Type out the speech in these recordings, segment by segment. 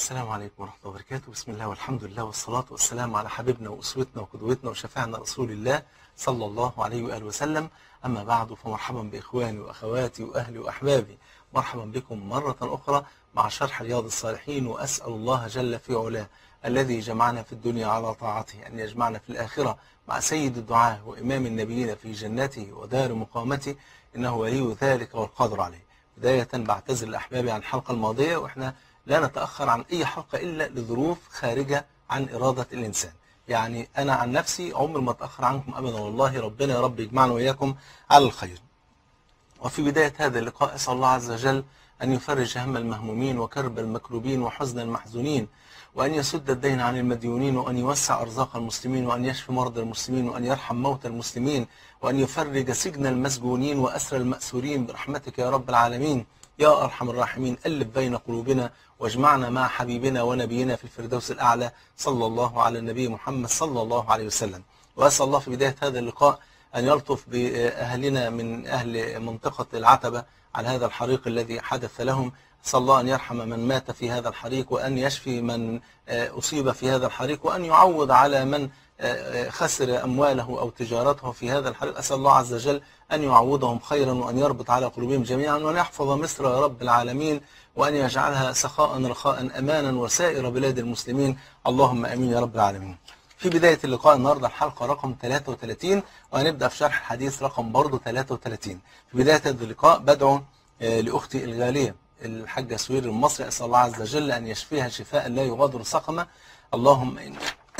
السلام عليكم ورحمة الله وبركاته بسم الله والحمد لله والصلاة والسلام على حبيبنا وأسوتنا وقدوتنا وشفيعنا رسول الله صلى الله عليه وآله وسلم أما بعد فمرحبا بإخواني وأخواتي وأهلي وأحبابي مرحبا بكم مرة أخرى مع شرح رياض الصالحين وأسأل الله جل في علاه الذي جمعنا في الدنيا على طاعته أن يجمعنا في الآخرة مع سيد الدعاء وإمام النبيين في جنته ودار مقامته إنه ولي ذلك والقادر عليه بداية بعتذر الأحباب عن الحلقة الماضية وإحنا لا نتأخر عن أي حلقة إلا لظروف خارجة عن إرادة الإنسان يعني أنا عن نفسي عمر ما أتأخر عنكم أبدا والله ربنا يا رب يجمعنا وإياكم على الخير وفي بداية هذا اللقاء أسأل الله عز وجل أن يفرج هم المهمومين وكرب المكروبين وحزن المحزونين وأن يسد الدين عن المديونين وأن يوسع أرزاق المسلمين وأن يشفي مرضى المسلمين وأن يرحم موتى المسلمين وأن يفرج سجن المسجونين وأسر المأسورين برحمتك يا رب العالمين يا أرحم الراحمين ألف بين قلوبنا واجمعنا مع حبيبنا ونبينا في الفردوس الأعلى صلى الله على النبي محمد صلى الله عليه وسلم وأسأل الله في بداية هذا اللقاء أن يلطف بأهلنا من أهل منطقة العتبة على هذا الحريق الذي حدث لهم صلى الله أن يرحم من مات في هذا الحريق وأن يشفي من أصيب في هذا الحريق وأن يعوض على من خسر أمواله أو تجارته في هذا الحريق أسأل الله عز وجل أن يعوضهم خيرا وأن يربط على قلوبهم جميعا وأن يحفظ مصر يا رب العالمين وأن يجعلها سخاء رخاء أمانا وسائر بلاد المسلمين اللهم أمين يا رب العالمين في بداية اللقاء النهاردة الحلقة رقم 33 وهنبدأ في شرح الحديث رقم برضه 33 في بداية هذا اللقاء بدعو لأختي الغالية الحاجة سوير المصري أسأل الله عز وجل أن يشفيها شفاء لا يغادر سقما اللهم إن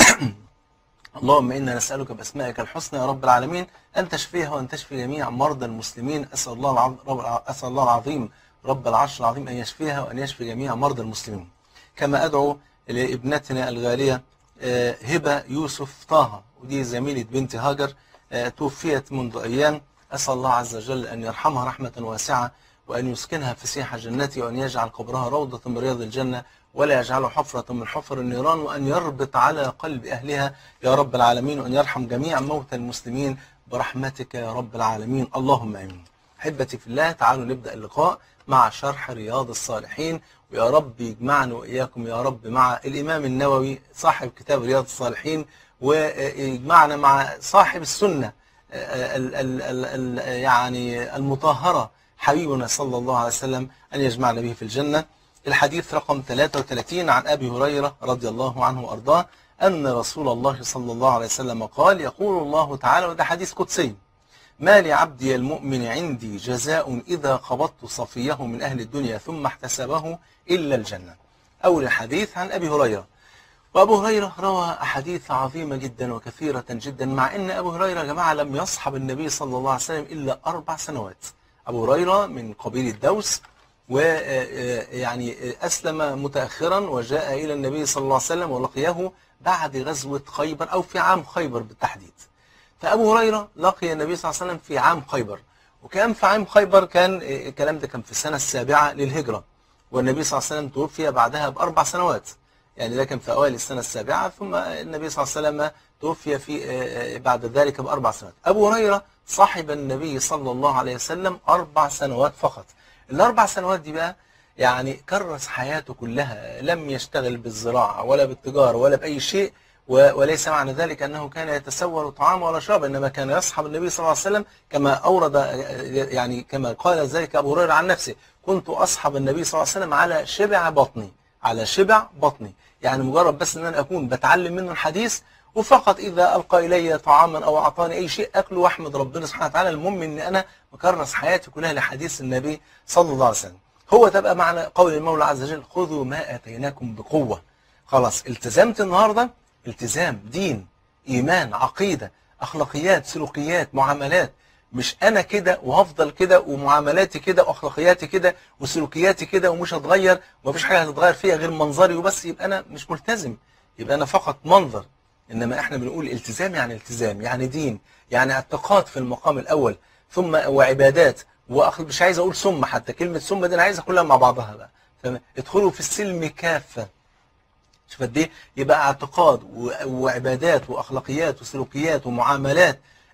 اللهم إنا نسألك بأسمائك الحسنى يا رب العالمين أن تشفيها وأن تشفي جميع مرضى المسلمين أسأل الله العظيم, أسأل الله العظيم رب العرش العظيم أن يشفيها وأن يشفي جميع مرضى المسلمين كما أدعو لابنتنا الغالية هبة يوسف طه ودي زميلة بنت هاجر توفيت منذ أيام أسأل الله عز وجل أن يرحمها رحمة واسعة وأن يسكنها فسيح جنته وأن يجعل قبرها روضة من رياض الجنة ولا يجعله حفرة من حفر النيران وأن يربط على قلب أهلها يا رب العالمين وأن يرحم جميع موتى المسلمين برحمتك يا رب العالمين اللهم آمين أحبتي في الله تعالوا نبدأ اللقاء مع شرح رياض الصالحين ويا رب يجمعنا وإياكم يا رب مع الإمام النووي صاحب كتاب رياض الصالحين ويجمعنا مع صاحب السنة ال ال ال ال يعني المطهرة حبيبنا صلى الله عليه وسلم أن يجمعنا به في الجنة الحديث رقم 33 عن أبي هريرة رضي الله عنه وأرضاه أن رسول الله صلى الله عليه وسلم قال يقول الله تعالى وده حديث قدسي ما لعبدي المؤمن عندي جزاء إذا قبضت صفيه من أهل الدنيا ثم احتسبه إلا الجنة أول الحديث عن أبي هريرة وأبو هريرة روى أحاديث عظيمة جدا وكثيرة جدا مع أن أبو هريرة يا جماعة لم يصحب النبي صلى الله عليه وسلم إلا أربع سنوات أبو هريرة من قبيل الدوس ويعني أسلم متأخرا وجاء إلى النبي صلى الله عليه وسلم ولقيه بعد غزوة خيبر أو في عام خيبر بالتحديد فأبو هريرة لقي النبي صلى الله عليه وسلم في عام خيبر وكان في عام خيبر كان الكلام ده كان في السنة السابعة للهجرة والنبي صلى الله عليه وسلم توفي بعدها بأربع سنوات يعني ده كان في أوائل السنة السابعة ثم النبي صلى الله عليه وسلم توفي في بعد ذلك بأربع سنوات أبو هريرة صاحب النبي صلى الله عليه وسلم أربع سنوات فقط الأربع سنوات دي بقى يعني كرس حياته كلها لم يشتغل بالزراعة ولا بالتجارة ولا بأي شيء وليس معنى ذلك أنه كان يتسول طعام ولا شراب إنما كان يصحب النبي صلى الله عليه وسلم كما أورد يعني كما قال ذلك أبو هريرة عن نفسه كنت أصحب النبي صلى الله عليه وسلم على شبع بطني على شبع بطني يعني مجرد بس أن أنا أكون بتعلم منه الحديث وفقط إذا ألقى إلي طعاما أو أعطاني أي شيء أكله وأحمد ربنا سبحانه وتعالى المهم أن أنا مكرس حياتي كلها لحديث النبي صلى الله عليه وسلم هو تبقى معنى قول المولى عز وجل خذوا ما أتيناكم بقوة خلاص التزمت النهاردة التزام دين إيمان عقيدة أخلاقيات سلوكيات معاملات مش أنا كده وهفضل كده ومعاملاتي كده وأخلاقياتي كده وسلوكياتي كده ومش هتغير ومفيش حاجة هتتغير فيها غير منظري وبس يبقى أنا مش ملتزم يبقى أنا فقط منظر إنما إحنا بنقول التزام يعني التزام يعني دين يعني اعتقاد في المقام الأول ثم وعبادات مش عايز أقول ثم حتى كلمة ثم دي أنا عايز كلها مع بعضها بقى ادخلوا في السلم كافة شوف قد ايه يبقى اعتقاد وعبادات واخلاقيات وسلوكيات ومعاملات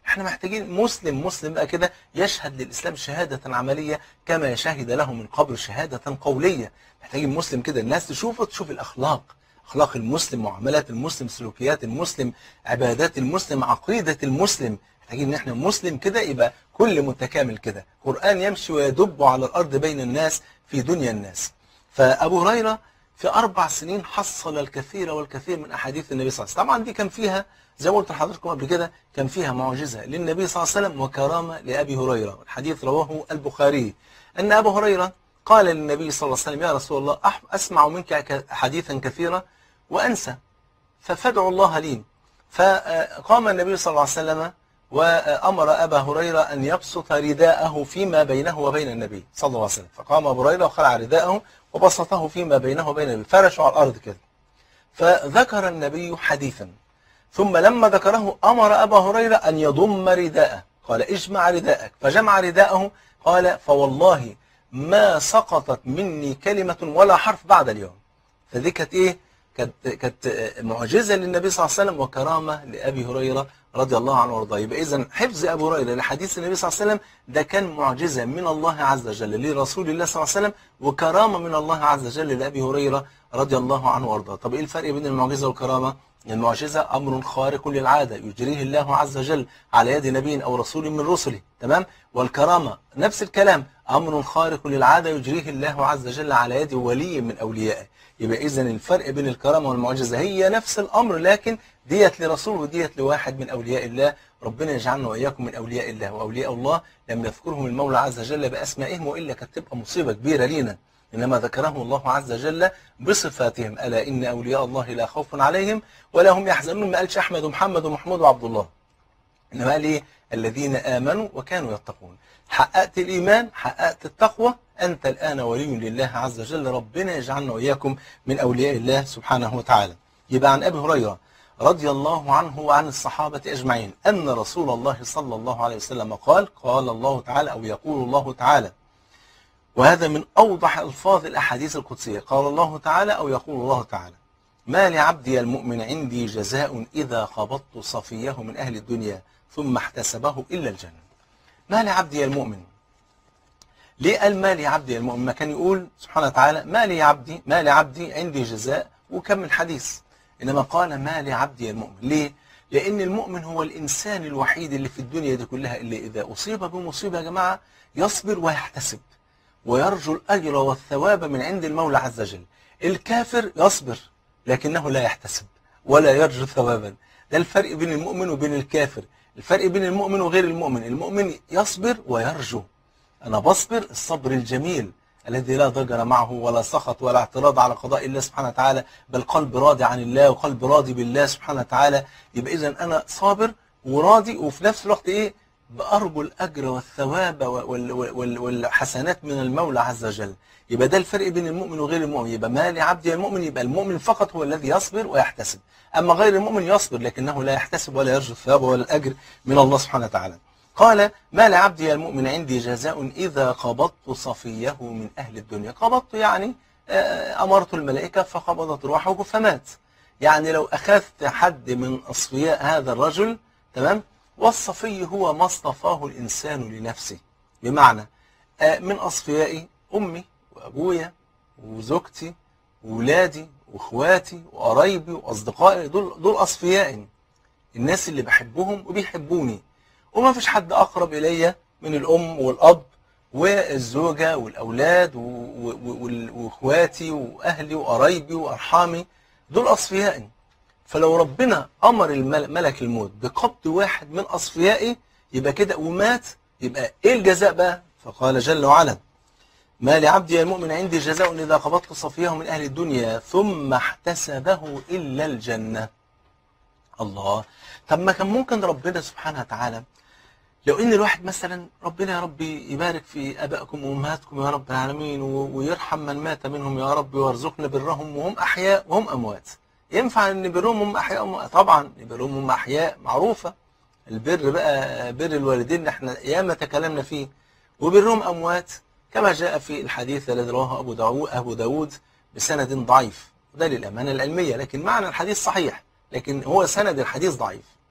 احنا محتاجين مسلم مسلم بقى كده يشهد للإسلام شهادة عملية كما شهد له من قبل شهادة قولية محتاجين مسلم كده الناس تشوفه تشوف الأخلاق أخلاق المسلم معاملات المسلم سلوكيات المسلم عبادات المسلم عقيدة المسلم محتاجين ان احنا مسلم كده يبقى كل متكامل كده قرآن يمشي ويدب على الأرض بين الناس في دنيا الناس فأبو هريرة في أربع سنين حصل الكثير والكثير من أحاديث النبي صلى الله عليه وسلم طبعا دي كان فيها زي ما قلت لحضراتكم قبل كده كان فيها معجزة للنبي صلى الله عليه وسلم وكرامة لأبي هريرة الحديث رواه البخاري أن أبو هريرة قال للنبي صلى الله عليه وسلم يا رسول الله أسمع منك حديثا كثيرا وأنسى ففادعوا الله لي فقام النبي صلى الله عليه وسلم وأمر أبا هريرة أن يبسط رداءه فيما بينه وبين النبي صلى الله عليه وسلم فقام أبو هريرة وخلع رداءه وبسطه فيما بينه وبين النبي فرشوا على الأرض كده فذكر النبي حديثا ثم لما ذكره أمر أبا هريرة أن يضم رداءه قال اجمع رداءك فجمع رداءه قال فوالله ما سقطت مني كلمة ولا حرف بعد اليوم فدي كانت إيه كانت كانت معجزة للنبي صلى الله عليه وسلم وكرامة لأبي هريرة رضي الله عنه وارضاه يبقى إذا حفظ أبو هريرة لحديث النبي صلى الله عليه وسلم ده كان معجزة من الله عز وجل لرسول الله صلى الله عليه وسلم وكرامة من الله عز وجل لأبي هريرة رضي الله عنه وارضاه طب إيه الفرق بين المعجزة والكرامة المعجزة أمر خارق للعادة يجريه الله عز وجل على يد نبي أو رسول من رسله تمام والكرامة نفس الكلام أمر خارق للعادة يجريه الله عز وجل على يد ولي من أوليائه يبقى إذا الفرق بين الكرامة والمعجزة هي نفس الأمر لكن ديت لرسول وديت لواحد من أولياء الله ربنا يجعلنا وإياكم من أولياء الله وأولياء الله لم يذكرهم المولى عز وجل بأسمائهم وإلا كانت تبقى مصيبة كبيرة لينا إنما ذكرهم الله عز وجل بصفاتهم ألا إن أولياء الله لا خوف عليهم ولا هم يحزنون ما قالش أحمد ومحمد ومحمود وعبد الله إنما قال إيه الذين آمنوا وكانوا يتقون حققت الإيمان حققت التقوى أنت الآن ولي لله عز وجل ربنا يجعلنا وإياكم من أولياء الله سبحانه وتعالى يبقى عن أبي هريرة رضي الله عنه وعن الصحابة أجمعين أن رسول الله صلى الله عليه وسلم قال قال الله تعالى أو يقول الله تعالى وهذا من أوضح ألفاظ الأحاديث القدسية قال الله تعالى أو يقول الله تعالى ما لعبدي المؤمن عندي جزاء إذا قبضت صفيه من أهل الدنيا ثم احتسبه إلا الجنة ما لعبدي المؤمن ليه قال ما لعبدي المؤمن ما كان يقول سبحانه وتعالى ما لعبدي ما لعبدي عندي جزاء وكم الحديث إنما قال ما لعبدي المؤمن ليه لأن المؤمن هو الإنسان الوحيد اللي في الدنيا دي كلها اللي إذا أصيب بمصيبة يا جماعة يصبر ويحتسب ويرجو الأجر والثواب من عند المولى عز وجل الكافر يصبر لكنه لا يحتسب ولا يرجو ثوابا ده الفرق بين المؤمن وبين الكافر الفرق بين المؤمن وغير المؤمن المؤمن يصبر ويرجو أنا بصبر الصبر الجميل الذي لا ضجر معه ولا سخط ولا اعتراض على قضاء الله سبحانه وتعالى بل قلب راضي عن الله وقلب راضي بالله سبحانه وتعالى يبقى إذا أنا صابر وراضي وفي نفس الوقت إيه بأرجو الأجر والثواب وال- وال- والحسنات من المولى عز وجل يبقى ده الفرق بين المؤمن وغير المؤمن يبقى ما لعبدي المؤمن يبقى المؤمن فقط هو الذي يصبر ويحتسب أما غير المؤمن يصبر لكنه لا يحتسب ولا يرجو الثواب ولا الأجر من الله سبحانه وتعالى قال ما لعبدي المؤمن عندي جزاء إذا قبضت صفيه من أهل الدنيا قبضت يعني آه، أمرت الملائكة فقبضت روحه فمات يعني لو أخذت حد من أصفياء هذا الرجل تمام والصفي هو ما اصطفاه الإنسان لنفسه بمعنى آه، من أصفيائي أمي وأبويا وزوجتي وولادي واخواتي وقرايبي واصدقائي دول دول اصفيائي الناس اللي بحبهم وبيحبوني وما فيش حد اقرب الي من الام والاب والزوجه والاولاد و- و- وال- واخواتي واهلي وقرايبي وارحامي دول اصفيائي فلو ربنا امر المل- ملك الموت بقبض واحد من اصفيائي يبقى كده ومات يبقى ايه الجزاء بقى فقال جل وعلا ما لعبدي المؤمن عندي جزاء إذا قبضت صفيه من أهل الدنيا ثم احتسبه إلا الجنة الله طب ما كان ممكن ربنا سبحانه وتعالى لو ان الواحد مثلا ربنا يا رب يبارك في ابائكم وامهاتكم يا رب العالمين و- ويرحم من مات منهم يا رب ويرزقنا برهم وهم احياء وهم اموات ينفع ان برهم هم احياء وهم طبعا برهم هم احياء معروفه البر بقى بر الوالدين اللي احنا ياما تكلمنا فيه وبرهم اموات كما جاء في الحديث الذي رواه ابو داوود ابو داوود بسند ضعيف وده للامانه العلميه لكن معنى الحديث صحيح لكن هو سند الحديث ضعيف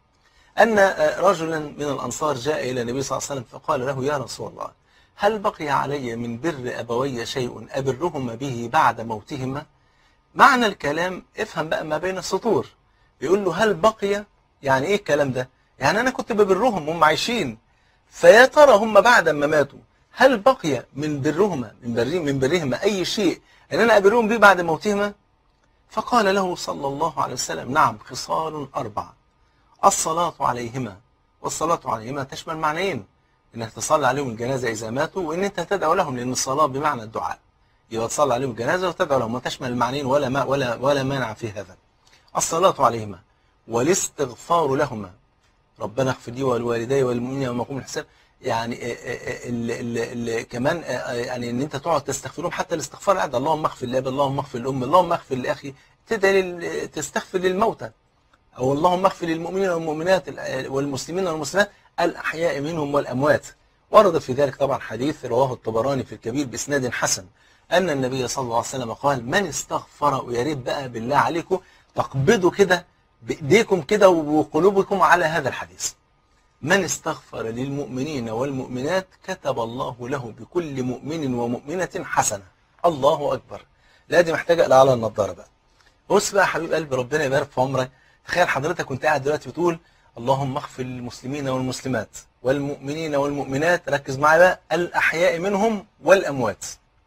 أن رجلا من الأنصار جاء إلى النبي صلى الله عليه وسلم فقال له يا رسول الله هل بقي علي من بر أبوي شيء أبرهما به بعد موتهما معنى الكلام افهم بقى ما بين السطور بيقول له هل بقي يعني ايه الكلام ده يعني انا كنت ببرهم هم عايشين فيا ترى هم بعد ما ماتوا هل بقي من برهما من برهم من برهما اي شيء ان انا ابرهم به بعد موتهما فقال له صلى الله عليه وسلم نعم خصال اربعه الصلاه عليهما والصلاه عليهما تشمل معنيين انك تصلي عليهم الجنازه اذا ماتوا وان انت تدعو لهم لان الصلاه بمعنى الدعاء يبقى تصلي عليهم الجنازه وتدعو لهم وتشمل المعنيين ولا ما ولا ولا مانع في هذا الصلاه عليهما والاستغفار لهما ربنا اغفر لي ولوالدي والمؤمنين يوم يقوم الحساب يعني ال ال ال كمان يعني ان انت تقعد تستغفرهم حتى الاستغفار قاعد اللهم اغفر لاب اللهم اغفر لام اللهم اغفر لاخي تدعي تستغفر للموتى او اللهم اغفر للمؤمنين والمؤمنات والمسلمين والمسلمات الاحياء منهم والاموات ورد في ذلك طبعا حديث رواه الطبراني في الكبير باسناد حسن ان النبي صلى الله عليه وسلم قال من استغفر ويا ريت بقى بالله عليكم تقبضوا كده بايديكم كده وقلوبكم على هذا الحديث من استغفر للمؤمنين والمؤمنات كتب الله له بكل مؤمن ومؤمنة حسنة الله أكبر لا دي محتاجة إلى على النضارة بقى بص بقى يا حبيب قلبي ربنا يبارك في عمرك تخيل حضرتك كنت قاعد دلوقتي بتقول اللهم اغفر للمسلمين والمسلمات والمؤمنين والمؤمنات ركز معايا بقى الأحياء منهم والأموات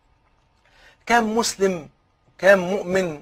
كم مسلم كم مؤمن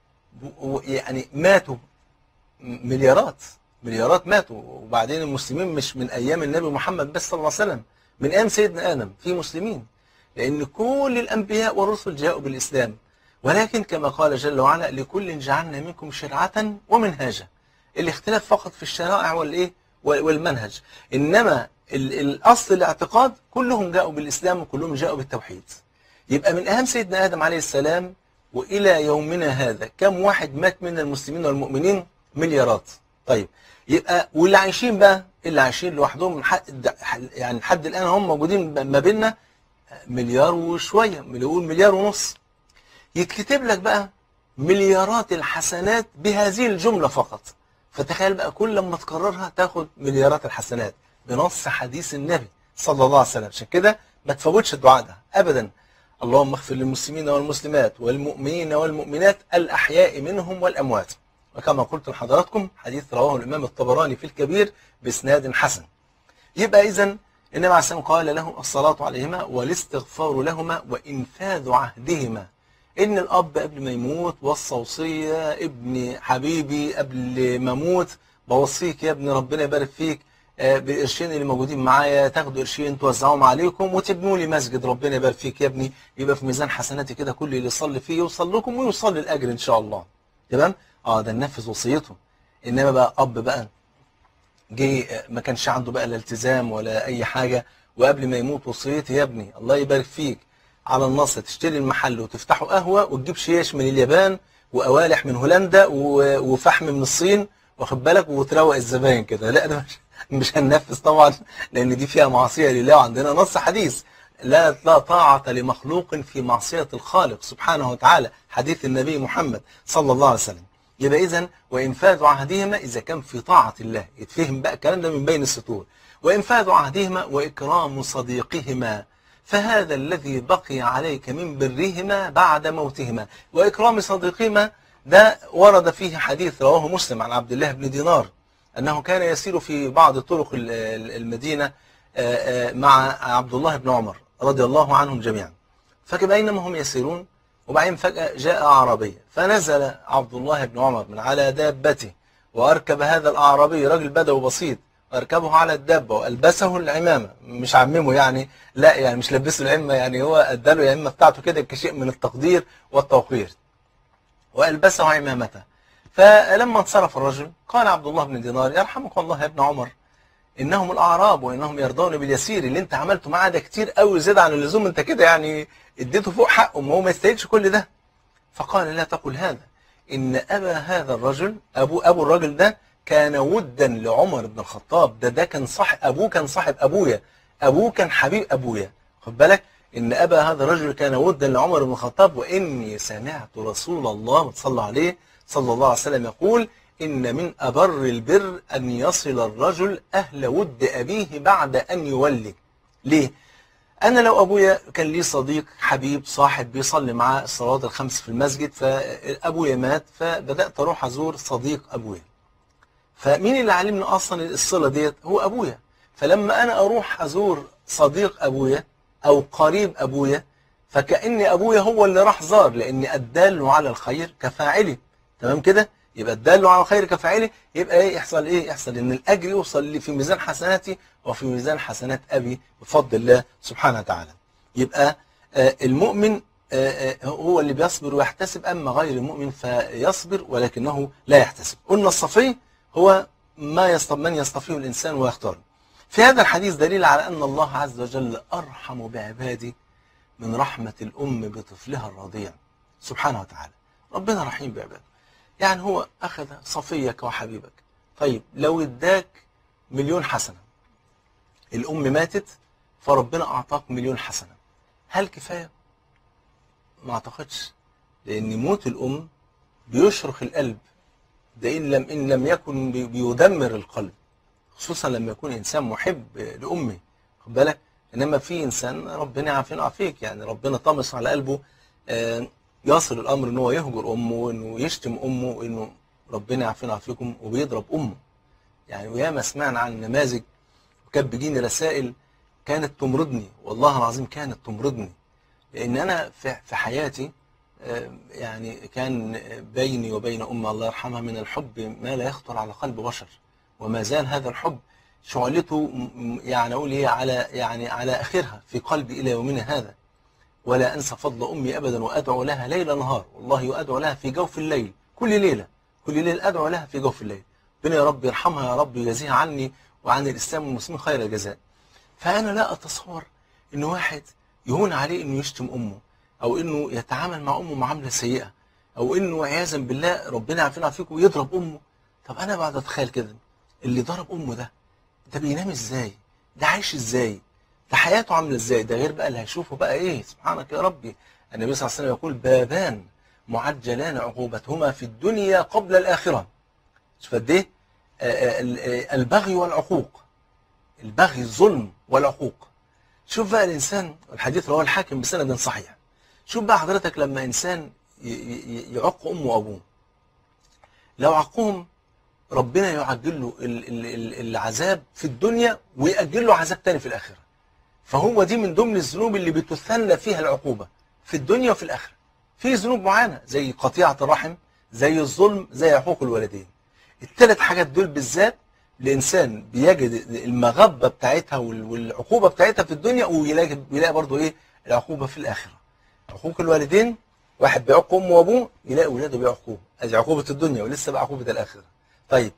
يعني ماتوا مليارات مليارات ماتوا وبعدين المسلمين مش من ايام النبي محمد بس صلى الله عليه وسلم من ايام سيدنا ادم في مسلمين لان كل الانبياء والرسل جاءوا بالاسلام ولكن كما قال جل وعلا لكل جعلنا منكم شرعة ومنهاجا الاختلاف فقط في الشرائع والايه والمنهج انما الاصل الاعتقاد كلهم جاءوا بالاسلام وكلهم جاءوا بالتوحيد يبقى من اهم سيدنا ادم عليه السلام والى يومنا هذا كم واحد مات من المسلمين والمؤمنين مليارات طيب يبقى واللي عايشين بقى اللي عايشين لوحدهم حد يعني لحد الان هم موجودين ما بيننا مليار وشويه نقول مليار ونص يتكتب لك بقى مليارات الحسنات بهذه الجمله فقط فتخيل بقى كل لما تكررها تاخد مليارات الحسنات بنص حديث النبي صلى الله عليه وسلم عشان كده ما تفوتش الدعاء ده ابدا اللهم اغفر للمسلمين والمسلمات والمؤمنين والمؤمنات الاحياء منهم والاموات وكما قلت لحضراتكم حديث رواه الإمام الطبراني في الكبير بإسناد حسن يبقى إذا النبي عليه السلام قال له الصلاة عليهما والاستغفار لهما وإنفاذ عهدهما إن الأب قبل ما يموت وصى وصية ابني حبيبي قبل ما أموت بوصيك يا ابني ربنا يبارك فيك بالقرشين اللي موجودين معايا تاخدوا قرشين توزعوهم عليكم وتبنوا لي مسجد ربنا يبارك فيك يا ابني يبقى في ميزان حسناتي كده كل اللي يصلي فيه يوصل لكم ويوصل للأجر إن شاء الله تمام؟ اه ده ننفذ وصيته انما بقى اب بقى جه ما كانش عنده بقى لا التزام ولا اي حاجه وقبل ما يموت وصيتي يا ابني الله يبارك فيك على النص تشتري المحل وتفتحوا قهوه وتجيب شيش من اليابان وقوالح من هولندا وفحم من الصين واخد بالك وتروق الزباين كده لا ده مش مش هننفذ طبعا لان دي فيها معصيه لله وعندنا نص حديث لا لا طاعة لمخلوق في معصية الخالق سبحانه وتعالى حديث النبي محمد صلى الله عليه وسلم يبقى إذا وإنفاذ عهدهما إذا كان في طاعة الله يتفهم بقى الكلام ده من بين السطور وإنفاذ عهدهما وإكرام صديقهما فهذا الذي بقي عليك من برهما بعد موتهما وإكرام صديقهما ده ورد فيه حديث رواه مسلم عن عبد الله بن دينار أنه كان يسير في بعض طرق المدينة مع عبد الله بن عمر رضي الله عنهم جميعا فبينما هم يسيرون وبعدين فجأة جاء أعرابي فنزل عبد الله بن عمر من على دابته وأركب هذا الأعرابي راجل بدوي بسيط وأركبه على الدابة وألبسه العمامة مش عممه يعني لا يعني مش لبسه العمة يعني هو أداله العمة بتاعته كده كشيء من التقدير والتوقير وألبسه عمامته فلما انصرف الرجل قال عبد الله بن دينار يرحمك الله يا ابن عمر انهم الاعراب وانهم يرضون باليسير اللي انت عملته معاه ده كتير قوي زياده عن اللزوم انت كده يعني اديته فوق حقه ما هو ما يستاهلش كل ده فقال لا تقل هذا ان ابا هذا الرجل ابو ابو الرجل ده كان ودا لعمر بن الخطاب ده ده كان صاحب ابوه كان صاحب ابويا ابوه كان حبيب ابويا خد بالك ان ابا هذا الرجل كان ودا لعمر بن الخطاب واني سمعت رسول الله صلى الله عليه صلى الله عليه وسلم يقول إن من أبر البر أن يصل الرجل أهل ود أبيه بعد أن يولي ليه؟ أنا لو أبويا كان لي صديق حبيب صاحب بيصلي معاه الصلوات الخمس في المسجد فأبويا مات فبدأت أروح أزور صديق أبويا فمين اللي علمني أصلا الصلة ديت هو أبويا فلما أنا أروح أزور صديق أبويا أو قريب أبويا فكأن أبويا هو اللي راح زار لأن الدال على الخير كفاعله تمام كده يبقى الدال على الخير كفاعله يبقى ايه يحصل ايه يحصل ان الاجر يوصل لي في ميزان حسناتي وفي ميزان حسنات ابي بفضل الله سبحانه وتعالى يبقى آه المؤمن آه آه هو اللي بيصبر ويحتسب اما غير المؤمن فيصبر ولكنه لا يحتسب قلنا الصفي هو ما يصطف من يصطفيه الانسان ويختار في هذا الحديث دليل على ان الله عز وجل ارحم بعباده من رحمه الام بطفلها الرضيع سبحانه وتعالى ربنا رحيم بعباده يعني هو أخذ صفيك وحبيبك طيب لو اداك مليون حسنة الأم ماتت فربنا أعطاك مليون حسنة هل كفاية؟ ما أعتقدش لأن موت الأم بيشرخ القلب ده إن لم, إن لم يكن بيدمر القلب خصوصا لما يكون إنسان محب لأمه خد بالك إنما في إنسان ربنا يعافينا ويعافيك يعني ربنا طمس على قلبه آه يصل الامر ان هو يهجر امه وانه يشتم امه وانه ربنا يعافينا ويعافيكم وبيضرب امه يعني وياما سمعنا عن نماذج وكانت بيجيني رسائل كانت تمرضني والله العظيم كانت تمرضني لان انا في حياتي يعني كان بيني وبين امي الله يرحمها من الحب ما لا يخطر على قلب بشر وما زال هذا الحب شعلته يعني اقول ايه على يعني على اخرها في قلبي الى يومنا هذا ولا أنسى فضل أمي أبدا وأدعو لها ليل نهار والله أدعو لها في جوف الليل كل ليلة كل ليلة أدعو لها في جوف الليل ربنا يا رب يرحمها يا رب يجازيها عني وعن الإسلام والمسلمين خير الجزاء فأنا لا أتصور إن واحد يهون عليه إنه يشتم أمه أو إنه يتعامل مع أمه معاملة سيئة أو إنه عياذا بالله ربنا يعافينا فيكم ويضرب أمه طب أنا بعد أتخيل كده اللي ضرب أمه ده ده بينام إزاي ده عايش إزاي ده حياته عامله ازاي ده غير بقى اللي هيشوفه بقى ايه سبحانك يا ربي النبي صلى الله عليه وسلم يقول بابان معجلان عقوبتهما في الدنيا قبل الاخره شوف قد ايه البغي والعقوق البغي الظلم والعقوق شوف بقى الانسان الحديث رواه الحاكم بسند صحيح شوف بقى حضرتك لما انسان يعق امه وابوه لو عقهم ربنا يعجل له العذاب في الدنيا ويأجل له عذاب تاني في الاخره فهو دي من ضمن الذنوب اللي بتثنى فيها العقوبة في الدنيا وفي الآخرة في ذنوب معينة زي قطيعة الرحم زي الظلم زي عقوق الوالدين الثلاث حاجات دول بالذات الإنسان بيجد المغبة بتاعتها والعقوبة بتاعتها في الدنيا ويلاقي بيلاقي برضه إيه العقوبة في الآخرة عقوق الوالدين واحد بيعق أمه وأبوه يلاقي ولاده بيعقوه ادي عقوبة الدنيا ولسه بقى عقوبة الآخرة طيب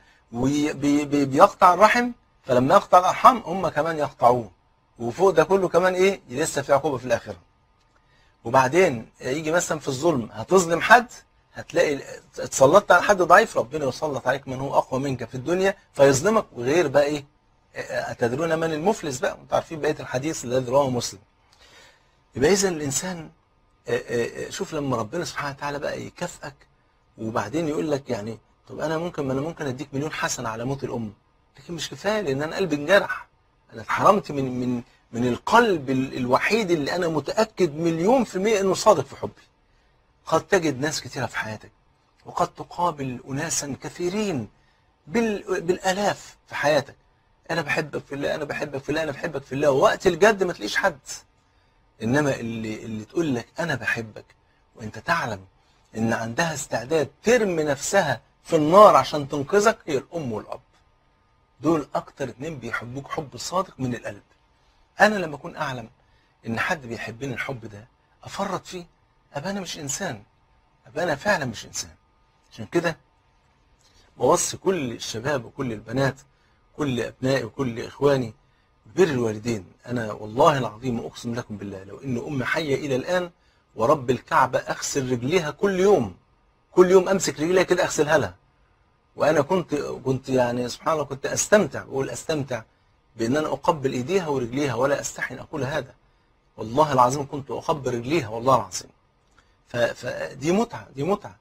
وبيقطع الرحم فلما يقطع الأرحام هم كمان يقطعوه وفوق ده كله كمان ايه لسه في عقوبه في الاخره وبعدين يجي مثلا في الظلم هتظلم حد هتلاقي اتسلطت على حد ضعيف ربنا يسلط عليك من هو اقوى منك في الدنيا فيظلمك وغير بقى ايه اتدرون من المفلس بقى انتوا عارفين بقيه الحديث الذي رواه مسلم يبقى اذا الانسان شوف لما ربنا سبحانه وتعالى بقى يكافئك وبعدين يقول لك يعني طب انا ممكن ما انا ممكن اديك مليون حسنه على موت الام لكن مش كفايه لان انا قلبي انجرح انا اتحرمت من من من القلب الوحيد اللي انا متاكد مليون في الميه انه صادق في حبي قد تجد ناس كثيره في حياتك وقد تقابل اناسا كثيرين بال بالالاف في حياتك انا بحبك في الله انا بحبك في الله انا بحبك في الله ووقت الجد ما تلاقيش حد انما اللي اللي تقول لك انا بحبك وانت تعلم ان عندها استعداد ترمي نفسها في النار عشان تنقذك هي الام والاب دول اكتر اتنين بيحبوك حب صادق من القلب انا لما اكون اعلم ان حد بيحبني الحب ده افرط فيه ابقى انا مش انسان ابقى انا فعلا مش انسان عشان كده بوصي كل الشباب وكل البنات كل ابنائي وكل اخواني بر الوالدين انا والله العظيم اقسم لكم بالله لو ان امي حيه الى الان ورب الكعبه اغسل رجليها كل يوم كل يوم امسك رجليها كده اغسلها لها وانا كنت كنت يعني سبحان الله كنت استمتع بقول استمتع بان انا اقبل ايديها ورجليها ولا استحي ان اقول هذا والله العظيم كنت اقبل رجليها والله العظيم فدي متعه دي متعه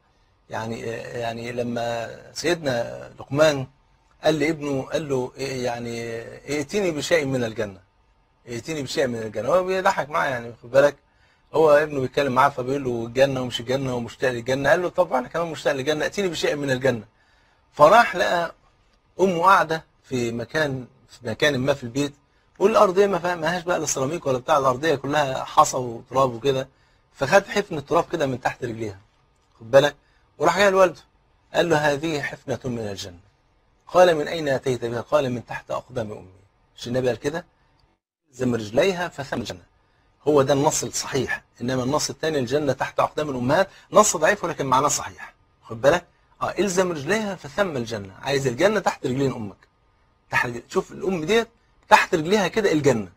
يعني يعني لما سيدنا لقمان قال لابنه قال له إيه يعني ائتني بشيء من الجنة ائتني بشيء من الجنة هو بيضحك معاه يعني خد بالك هو ابنه بيتكلم معاه فبيقول له الجنة ومش الجنة ومشتاق للجنة قال له طبعا أنا كمان مشتاق للجنة ائتني بشيء من الجنة فراح لقى أمه قاعدة في مكان في مكان ما في البيت والأرضية ما فيها- ماهاش بقى لا سيراميك ولا بتاع الأرضية كلها حصى وتراب وكده فخد حفن التراب كده من تحت رجليها خد بالك وراح جاي لوالده قال له هذه حفنة من الجنة قال من أين أتيت بها قال من تحت أقدام أمي مش النبي قال كده زم رجليها فثم الجنة هو ده النص الصحيح إنما النص الثاني الجنة تحت أقدام الأمهات نص ضعيف ولكن معناه صحيح خد بالك اه الزم رجليها فثم الجنة عايز الجنة تحت رجلين أمك تحت شوف الأم ديت تحت رجليها كده الجنة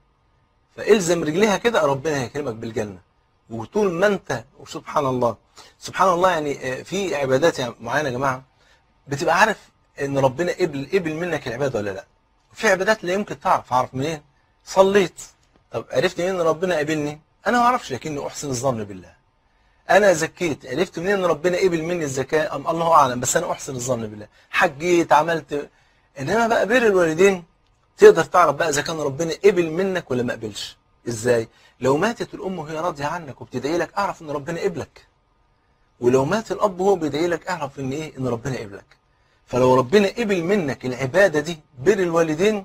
فالزم رجليها كده ربنا هيكرمك بالجنة وطول ما انت وسبحان الله سبحان الله يعني آه، في عبادات يعني معينة يا جماعة بتبقى عارف ان ربنا قبل قبل منك العباده ولا لا في عبادات لا يمكن تعرف اعرف منين صليت طب عرفت منين ان ربنا قبلني انا ما اعرفش لكني احسن الظن بالله انا زكيت عرفت منين ان ربنا قبل مني الزكاه ام الله اعلم بس انا احسن الظن بالله حجيت عملت انما بقى بر الوالدين تقدر تعرف بقى اذا كان ربنا قبل منك ولا ما قبلش ازاي لو ماتت الام وهي راضيه عنك وبتدعي لك اعرف ان ربنا قبلك ولو مات الاب وهو بيدعي لك اعرف ان ايه ان ربنا قبلك فلو ربنا قبل منك العباده دي بر الوالدين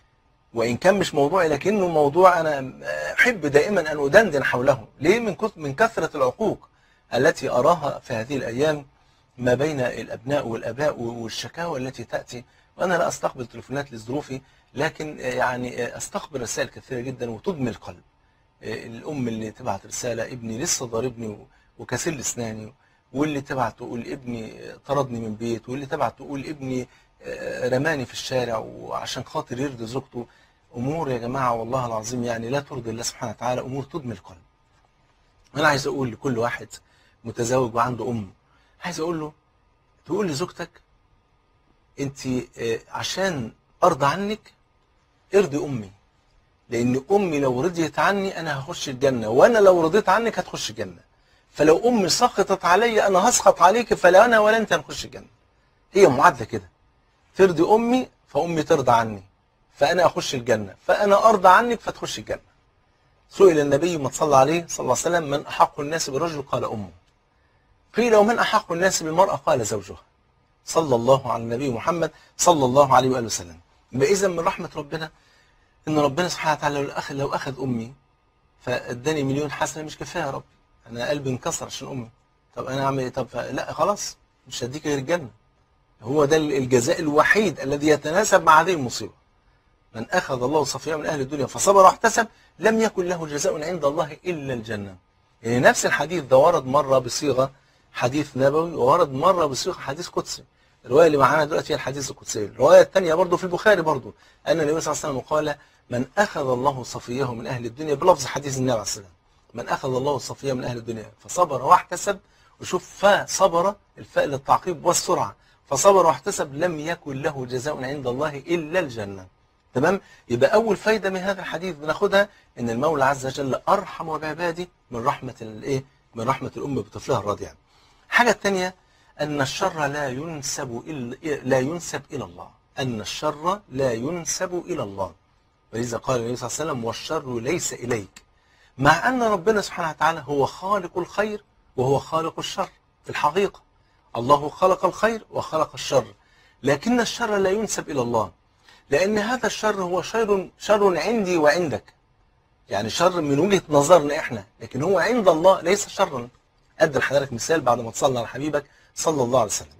وان كان مش موضوعي لكنه موضوع انا احب دائما ان ادندن حوله ليه من كث- من كثره العقوق التي اراها في هذه الايام ما بين الابناء والاباء والشكاوى التي تاتي وانا لا استقبل تليفونات لظروفي لكن يعني استقبل رسائل كثيره جدا وتدمي القلب الام اللي تبعت رساله ابني لسه ضاربني و- وكسر اسناني واللي تبعت تقول ابني طردني من بيت واللي تبعت تقول ابني آه، رماني في الشارع وعشان خاطر يرضي زوجته امور يا جماعه والله العظيم يعني لا ترضي الله سبحانه وتعالى امور تدمي القلب انا عايز اقول لكل واحد متزوج وعنده ام عايز اقول له تقول لزوجتك انت آه، عشان ارضى عنك ارضي امي لان امي لو رضيت عني انا هخش الجنه وانا لو رضيت عنك هتخش الجنه فلو امي سخطت علي انا هسخط عليك فلا انا ولا انت هنخش الجنه هي معادله كده ترضي امي فامي ترضى عني فانا اخش الجنه فانا ارضى عنك فتخش الجنه سئل النبي ما صلى عليه صلى الله عليه وسلم من احق الناس بالرجل قال امه قيل ومن احق الناس بالمراه قال زوجها صلى الله على النبي محمد صلى الله عليه واله وسلم يبقى اذا من رحمه ربنا ان ربنا سبحانه وتعالى لو اخذ لو اخذ امي فاداني مليون حسنه مش كفايه يا رب انا قلبي انكسر عشان امي طب انا اعمل ايه طب لا خلاص مش هديك غير الجنه هو ده الجزاء الوحيد الذي يتناسب مع هذه المصيبه من اخذ الله صفيه من اهل الدنيا فصبر واحتسب لم يكن له جزاء عند الله الا الجنه يعني نفس الحديث ده ورد مره بصيغه حديث نبوي وورد مره بصيغه حديث قدسي الروايه اللي معانا دلوقتي هي الحديث القدسي الروايه الثانيه برضه في البخاري برضه ان النبي صلى الله عليه وسلم قال من اخذ الله صفيه من اهل الدنيا بلفظ حديث النبي عليه الصلاه والسلام من اخذ الله صفيه من اهل الدنيا فصبر واحتسب وشوف فصبر الفاء للتعقيب والسرعه فصبر واحتسب لم يكن له جزاء عند الله الا الجنه تمام يبقى اول فايده من هذا الحديث بناخدها ان المولى عز وجل ارحم بعباده من رحمه الايه من رحمه الام بطفلها الرضيع الحاجه الثانيه ان الشر لا ينسب إلا لا ينسب الى الله ان الشر لا ينسب الى الله ولذا قال النبي صلى الله عليه وسلم والشر ليس اليك مع ان ربنا سبحانه وتعالى هو خالق الخير وهو خالق الشر في الحقيقه الله خلق الخير وخلق الشر لكن الشر لا ينسب الى الله لان هذا الشر هو شر شر عندي وعندك يعني شر من وجهه نظرنا احنا لكن هو عند الله ليس شرا ادي لحضرتك مثال بعد ما تصلي على حبيبك صلى الله عليه وسلم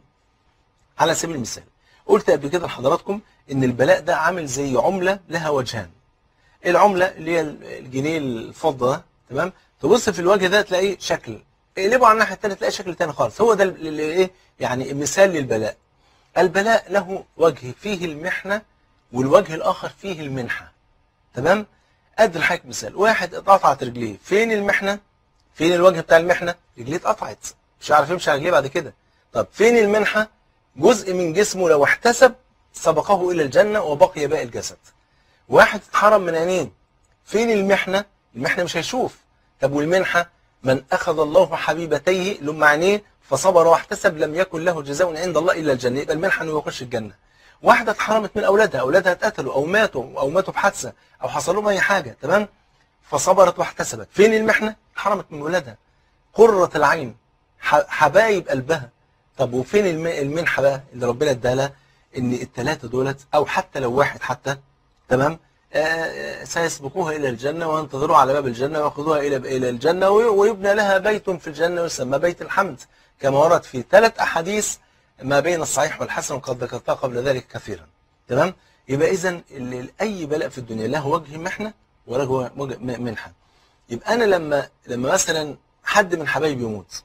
على سبيل المثال قلت قبل كده لحضراتكم ان البلاء ده عامل زي عمله لها وجهان العمله اللي هي الجنيه الفضه ده تمام تبص في الوجه ده تلاقيه شكل اقلبه على الناحيه الثانيه تلاقي شكل ثاني خالص هو ده اللي ايه يعني مثال للبلاء البلاء له وجه فيه المحنه والوجه الاخر فيه المنحه تمام ادي لحضرتك مثال واحد اتقطعت رجليه فين المحنه فين الوجه بتاع المحنه رجليه اتقطعت مش عارف يمشي على رجليه بعد كده طب فين المنحه جزء من جسمه لو احتسب سبقه الى الجنه وبقي باقي الجسد واحد اتحرم من عينين فين المحنه المحنه مش هيشوف طب والمنحه من اخذ الله حبيبتيه لما عينيه فصبر واحتسب لم يكن له جزاء عند الله الا الجنه يبقى المنحه انه يخش الجنه واحده اتحرمت من اولادها اولادها اتقتلوا او ماتوا او ماتوا بحادثه او حصل لهم اي حاجه تمام فصبرت واحتسبت فين المحنه اتحرمت من ولادها قرة العين ح- حبايب قلبها طب وفين الم- المنحه بقى اللي ربنا اداها لها ان الثلاثه دولت او حتى لو واحد حتى تمام آه، آه، سيسبقوها الى الجنه وينتظروا على باب الجنه وياخذوها الى الى الجنه وي- ويبنى لها بيت في الجنه يسمى بيت الحمد كما ورد في ثلاث احاديث ما بين الصحيح والحسن وقد ذكرتها قبل ذلك كثيرا تمام يبقى اذا اي بلاء في الدنيا له وجه محنه وله وجه م- منحه يبقى انا لما لما مثلا حد من حبايبي يموت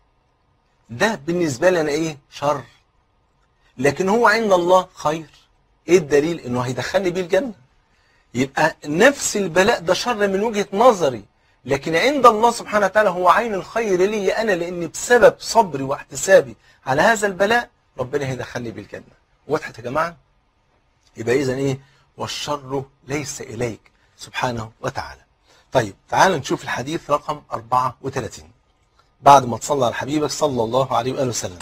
ده بالنسبه لي انا ايه شر لكن هو عند الله خير ايه الدليل انه هيدخلني بيه الجنه يبقى نفس البلاء ده شر من وجهة نظري لكن عند الله سبحانه وتعالى هو عين الخير لي أنا لأن بسبب صبري واحتسابي على هذا البلاء ربنا هيدخلني بالجنة وضحت يا جماعة يبقى إذا إيه والشر ليس إليك سبحانه وتعالى طيب تعالوا نشوف الحديث رقم 34 بعد ما تصلى على حبيبك صلى الله عليه وآله وسلم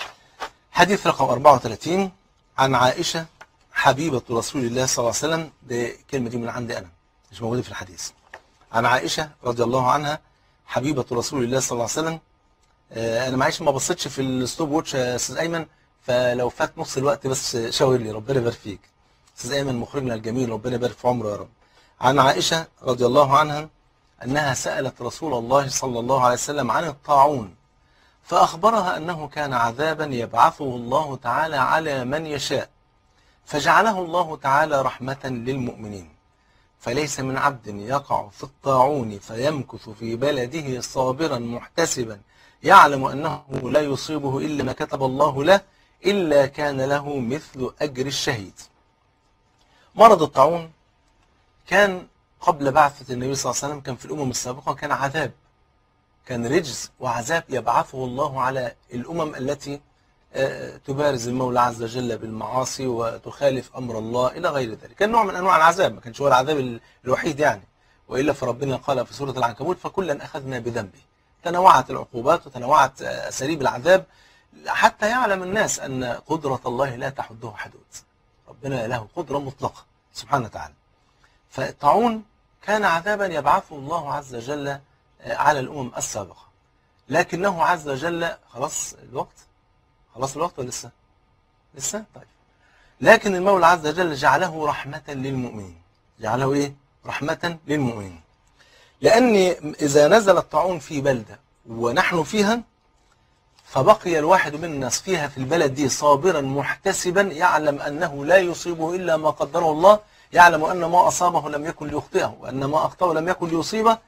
حديث رقم 34 عن عائشة حبيبة رسول الله صلى الله عليه وسلم دي كلمة دي من عندي أنا مش موجودة في الحديث عن عائشة رضي الله عنها حبيبة رسول الله صلى الله عليه وسلم آه، أنا معيش ما بصيتش في الستوب ووتش يا أستاذ أيمن فلو فات نص الوقت بس شاور لي ربنا يبارك فيك أستاذ أيمن مخرجنا الجميل ربنا يبارك في عمره يا رب عن عائشة رضي الله عنها أنها سألت رسول الله صلى الله عليه وسلم عن الطاعون فأخبرها أنه كان عذابا يبعثه الله تعالى على من يشاء فجعله الله تعالى رحمة للمؤمنين فليس من عبد يقع في الطاعون فيمكث في بلده صابرا محتسبا يعلم أنه لا يصيبه إلا ما كتب الله له إلا كان له مثل أجر الشهيد مرض الطاعون كان قبل بعثة النبي صلى الله عليه وسلم كان في الأمم السابقة كان عذاب كان رجز وعذاب يبعثه الله على الأمم التي آه، تبارز المولى عز وجل بالمعاصي وتخالف أمر الله إلى غير ذلك كان نوع من أنواع العذاب ما كانش هو العذاب ال- الوحيد يعني وإلا فربنا قال في سورة العنكبوت فكلا أخذنا بذنبه تنوعت العقوبات وتنوعت آه، أساليب العذاب حتى يعلم الناس أن قدرة الله لا تحده حدود ربنا له قدرة مطلقة سبحانه وتعالى فالطاعون كان عذابا يبعثه الله عز وجل آه، على الأمم السابقة لكنه عز وجل خلاص الوقت خلاص الوقت ولا لسه لسه طيب لكن المولى عز وجل جعله رحمة للمؤمنين جعله ايه رحمة للمؤمنين لأن إذا نزل الطاعون في بلدة ونحن فيها فبقي الواحد منا فيها في البلد دي صابرا محتسبا يعلم أنه لا يصيبه إلا ما قدره الله يعلم أن ما أصابه لم يكن ليخطئه وأن ما أخطأه لم يكن ليصيبه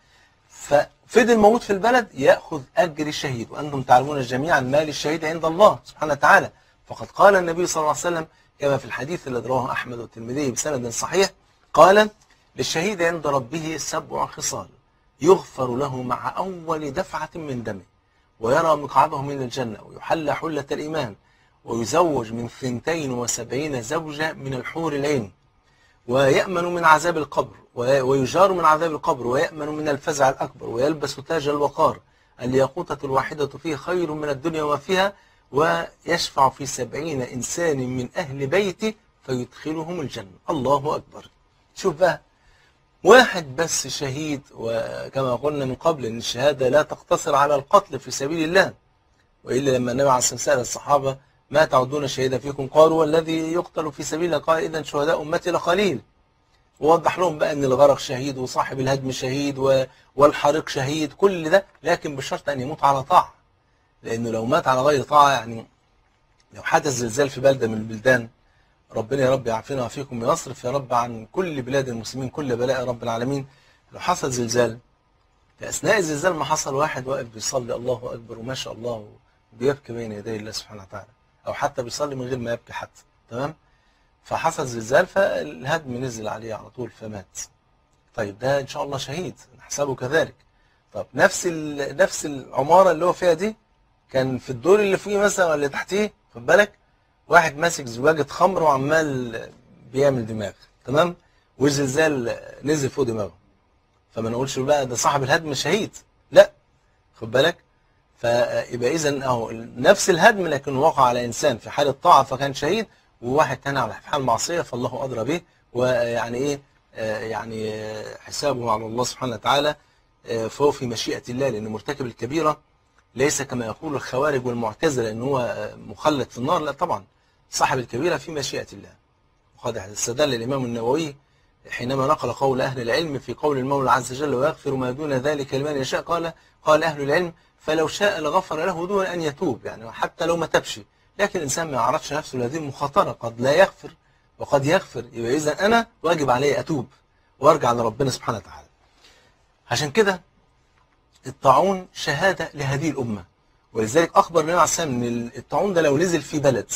ففضل موجود في البلد يأخذ أجر الشهيد وأنتم تعلمون جميعا ما للشهيد عند الله سبحانه وتعالى فقد قال النبي صلى الله عليه وسلم كما في الحديث الذي رواه أحمد والترمذي بسند صحيح قال للشهيد عند ربه سبع خصال يغفر له مع أول دفعة من دمه ويرى مقعده من الجنة ويحلى حلة الإيمان ويزوج من ثنتين وسبعين زوجة من الحور العين ويأمن من عذاب القبر وي- ويجار من عذاب القبر ويأمن من الفزع الأكبر ويلبس تاج الوقار الياقوتة الواحدة فيه خير من الدنيا وفيها ويشفع في سبعين إنسان من أهل بيته فيدخلهم الجنة الله أكبر شوف بقى واحد بس شهيد وكما قلنا من قبل ان الشهاده لا تقتصر على القتل في سبيل الله والا لما النبي عليه الصلاه والسلام سال الصحابه ما تعدون شهيدا فيكم قالوا والذي يقتل في سبيل الله قال اذا شهداء امتي لقليل ووضح لهم بقى ان الغرق شهيد وصاحب الهدم شهيد و- والحريق شهيد كل ده لكن بشرط ان يموت على طاعه لانه لو مات على غير طاعه يعني لو حدث زلزال في بلده من البلدان ربنا يا رب يعافينا ويعافيكم ويصرف يا رب عن كل بلاد المسلمين كل بلاء يا رب العالمين لو حصل زلزال في اثناء الزلزال ما حصل واحد واقف بيصلي الله اكبر وما شاء الله وبيبكي بين يدي الله سبحانه وتعالى او حتى بيصلي من غير ما يبكي حتى تمام فحصل زلزال فالهدم نزل عليه على طول فمات طيب ده ان شاء الله شهيد نحسبه كذلك طب نفس ال... نفس العماره اللي هو فيها دي كان في الدور اللي فيه مثلا ولا اللي تحتيه خد بالك واحد ماسك زجاجة خمر وعمال بيعمل دماغ تمام والزلزال نزل فوق دماغه فما نقولش بقى ده صاحب الهدم شهيد لا خد بالك فيبقى اذا اهو نفس الهدم لكن وقع على انسان في حال الطاعه فكان شهيد وواحد تاني على حال معصيه فالله ادرى به ويعني ايه آه، يعني آه، حسابه على الله سبحانه وتعالى آه، فهو في مشيئه الله لان مرتكب الكبيره ليس كما يقول الخوارج والمعتزله ان هو آه، مخلد في النار لا طبعا صاحب الكبيره في مشيئه الله وقد استدل الامام النووي حينما نقل قول أهل العلم في قول المولى عز وجل ويغفر ما دون ذلك لمن يشاء قال قال أهل العلم فلو شاء لغفر له دون أن يتوب يعني حتى لو ما تبش لكن الإنسان ما يعرفش نفسه هذه مخاطرة قد لا يغفر وقد يغفر يبقى إذا أنا واجب علي أتوب وأرجع لربنا سبحانه وتعالى عشان كده الطاعون شهادة لهذه الأمة ولذلك أخبر النبي عليه الصلاة والسلام أن الطاعون ده لو نزل في بلد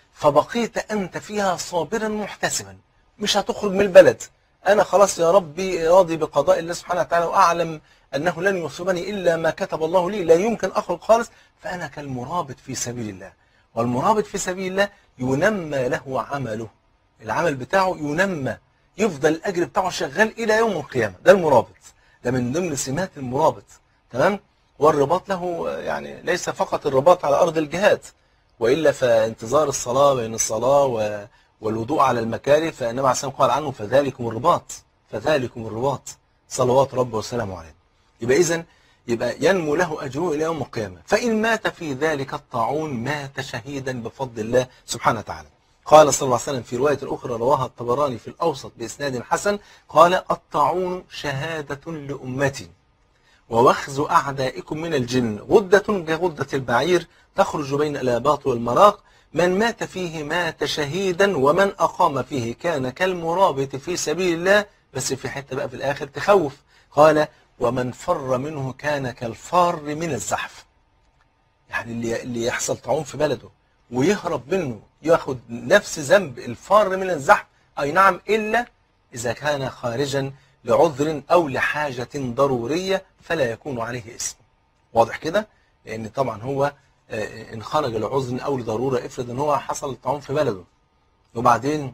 فبقيت أنت فيها صابرا محتسبا مش هتخرج من البلد أنا خلاص يا ربي راضي بقضاء الله سبحانه وتعالى وأعلم أنه لن يصيبني إلا ما كتب الله لي لا يمكن أخرج خالص فأنا كالمرابط في سبيل الله والمرابط في سبيل الله ينمى له عمله العمل بتاعه ينمى يفضل الأجر بتاعه شغال إلى يوم القيامة ده المرابط ده من ضمن سمات المرابط تمام والرباط له يعني ليس فقط الرباط على أرض الجهاد وإلا فانتظار الصلاة بين الصلاة و والوضوء على المكاره فالنبي عليه الصلاة والسلام قال عنه فذلكم الرباط فذلكم الرباط صلوات رب وسلامه عليه يبقى إذن يبقى ينمو له أجره إلى يوم القيامة فإن مات في ذلك الطاعون مات شهيدا بفضل الله سبحانه وتعالى قال صلى الله عليه وسلم في رواية أخرى رواها الطبراني في الأوسط بإسناد حسن قال الطاعون شهادة لأمتي ووخز أعدائكم من الجن غدة كغدة البعير تخرج بين الآباط والمراق من مات فيه مات شهيدا ومن أقام فيه كان كالمرابط في سبيل الله بس في حتة بقى في الآخر تخوف قال ومن فر منه كان كالفار من الزحف يعني اللي اللي يحصل طاعون في بلده ويهرب منه ياخد نفس ذنب الفار من الزحف أي نعم إلا إذا كان خارجا لعذر أو لحاجة ضرورية فلا يكون عليه اسم واضح كده لأن طبعا هو آه، إن خرج لعذر أو لضرورة افرض إن هو حصل طاعون في بلده وبعدين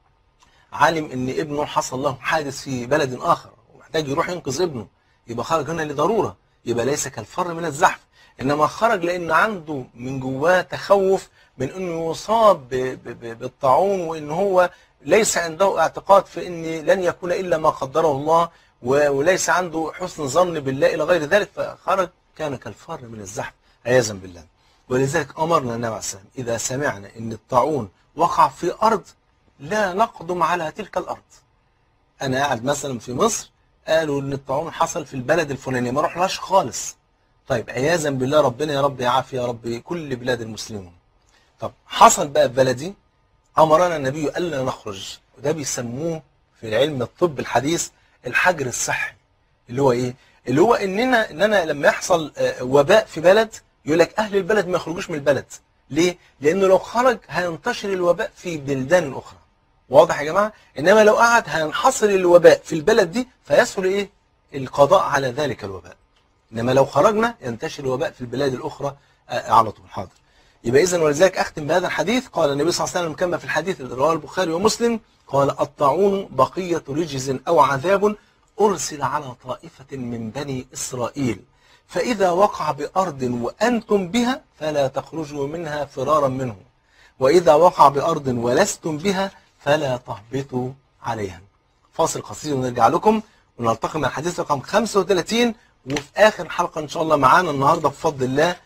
علم إن ابنه حصل له حادث في بلد آخر ومحتاج يروح ينقذ ابنه يبقى خرج هنا لضرورة يبقى ليس كالفر من الزحف إنما خرج لأن عنده من جواه تخوف من أنه يصاب ب- ب- ب- بالطاعون وإن هو ليس عنده اعتقاد في أن لن يكون إلا ما قدره الله و- وليس عنده حسن ظن بالله إلى غير ذلك فخرج كان كالفر من الزحف عياذا بالله ولذلك أمرنا النبي عليه الصلاة والسلام إذا سمعنا أن الطاعون وقع في أرض لا نقدم على تلك الأرض أنا قاعد مثلا في مصر قالوا ان الطاعون حصل في البلد الفلاني ما رحناش خالص طيب عياذا بالله ربنا يا رب يعافي يا رب كل بلاد المسلمين طب حصل بقى في بلدي امرنا النبي الا نخرج وده بيسموه في العلم الطب الحديث الحجر الصحي اللي هو ايه اللي هو اننا اننا لما يحصل آه، وباء في بلد يقول لك اهل البلد ما يخرجوش من البلد ليه لانه لو خرج هينتشر الوباء في بلدان اخرى واضح يا جماعه انما لو قعد هينحصر الوباء في البلد دي فيسهل ايه القضاء على ذلك الوباء انما لو خرجنا ينتشر الوباء في البلاد الاخرى آه، على طول حاضر يبقى اذا ولذلك اختم بهذا الحديث قال النبي صلى الله عليه وسلم كما في الحديث الذي رواه البخاري ومسلم قال الطاعون بقيه رجز او عذاب ارسل على طائفه من بني اسرائيل فاذا وقع بارض وانتم بها فلا تخرجوا منها فرارا منه واذا وقع بارض ولستم بها فلا تهبطوا عليها فاصل قصير ونرجع لكم ونلتقي مع الحديث رقم 35 وفي آخر حلقة إن شاء الله معانا النهاردة بفضل الله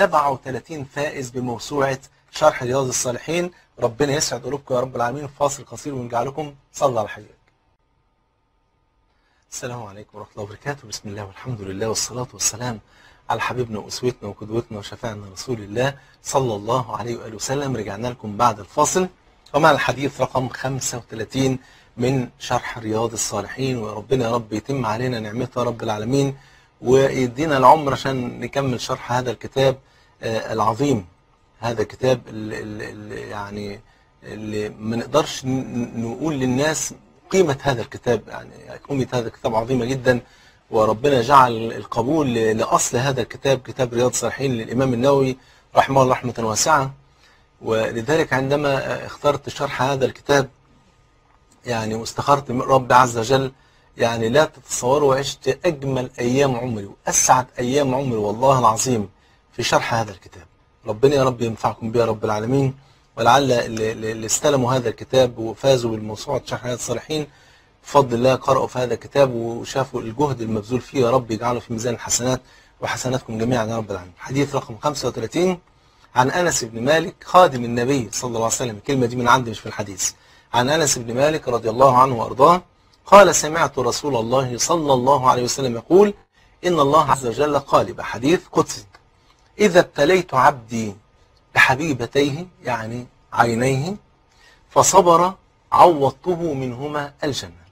37 فائز بموسوعة شرح رياض الصالحين ربنا يسعد قلوبكم يا رب العالمين فاصل قصير ونرجع لكم صلى على حبيبك السلام عليكم ورحمة الله وبركاته بسم الله والحمد لله والصلاة والسلام على حبيبنا وأسوتنا وقدوتنا وشفاعنا رسول الله صلى الله عليه وآله وسلم رجعنا لكم بعد الفاصل ومع الحديث رقم 35 من شرح رياض الصالحين وربنا يا رب يتم علينا نعمته يا رب العالمين ويدينا العمر عشان نكمل شرح هذا الكتاب آه، العظيم هذا الكتاب اللي, اللي يعني اللي ما نقدرش ن- نقول للناس قيمة هذا الكتاب يعني قيمة هذا الكتاب عظيمة جدا وربنا جعل القبول ل- لأصل هذا الكتاب كتاب رياض الصالحين للإمام النووي رحمه الله رحمة واسعة ولذلك عندما اخترت شرح هذا الكتاب يعني واستخرت من رب عز وجل يعني لا تتصوروا عشت أجمل أيام عمري وأسعد أيام عمري والله العظيم في شرح هذا الكتاب ربنا يا رب ينفعكم بها رب العالمين ولعل اللي اللي استلموا هذا الكتاب وفازوا بالموسوعة شرح حياة الصالحين بفضل الله قرأوا في هذا الكتاب وشافوا الجهد المبذول فيه يا رب يجعله في ميزان الحسنات وحسناتكم جميعا يا رب العالمين حديث رقم 35 عن أنس بن مالك خادم النبي صلى الله عليه وسلم الكلمة دي من عندي مش في الحديث عن أنس بن مالك رضي الله عنه وأرضاه قال سمعت رسول الله صلى الله عليه وسلم يقول إن الله عز وجل قال بحديث قدسي إذا ابتليت عبدي بحبيبتيه يعني عينيه فصبر عوضته منهما الجنة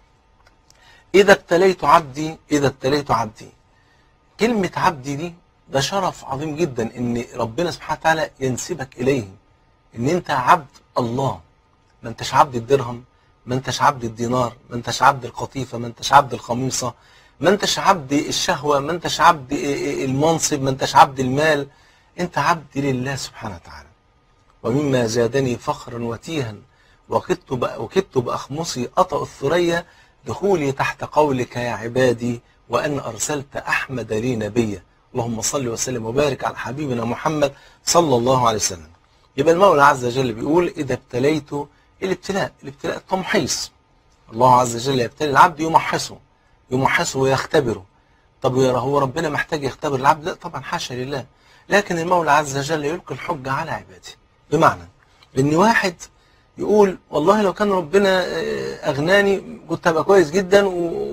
إذا ابتليت عبدي إذا ابتليت عبدي كلمة عبدي دي ده شرف عظيم جدا إن ربنا سبحانه وتعالى ينسبك إليه إن أنت عبد الله ما أنتش عبد الدرهم ما أنتش عبد الدينار ما أنتش عبد القطيفة ما أنتش عبد الخميصة ما أنتش عبد الشهوة ما أنتش عبد المنصب ما أنتش عبد المال أنت عبد لله سبحانه وتعالى ومما زادني فخرا وتيها وكدت وكدت بأخمصي أطأ الثريا دخولي تحت قولك يا عبادي وأن أرسلت أحمد لي نبيا اللهم صل وسلم وبارك على حبيبنا محمد صلى الله عليه وسلم يبقى المولى عز وجل بيقول إذا ابتليت الابتلاء الابتلاء التمحيص الله عز وجل يبتلي العبد يمحصه يمحصه ويختبره طب هو ربنا محتاج يختبر العبد لا طبعا حاشا لله لكن المولى عز وجل يلقي الحجة على عباده بمعنى ان واحد يقول والله لو كان ربنا اغناني كنت هبقى كويس جدا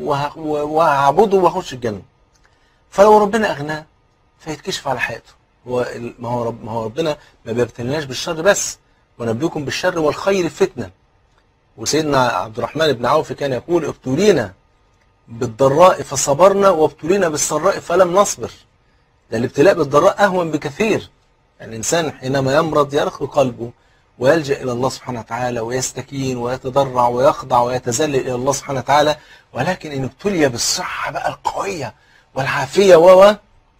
وهعبده واخش الجنه فلو ربنا اغناه فيتكشف على حياته هو ما هو رب ما هو ربنا ما بيبتليناش بالشر بس ونبلوكم بالشر والخير فتنه وسيدنا عبد الرحمن بن عوف كان يقول ابتلينا بالضراء فصبرنا وابتلينا بالسراء فلم نصبر ده الابتلاء بالضراء اهون بكثير يعني الانسان حينما يمرض يرخي قلبه ويلجأ إلى الله سبحانه وتعالى ويستكين ويتضرع ويخضع ويتذلل إلى الله سبحانه وتعالى ولكن إن ابتلي بالصحة بقى القوية والعافية و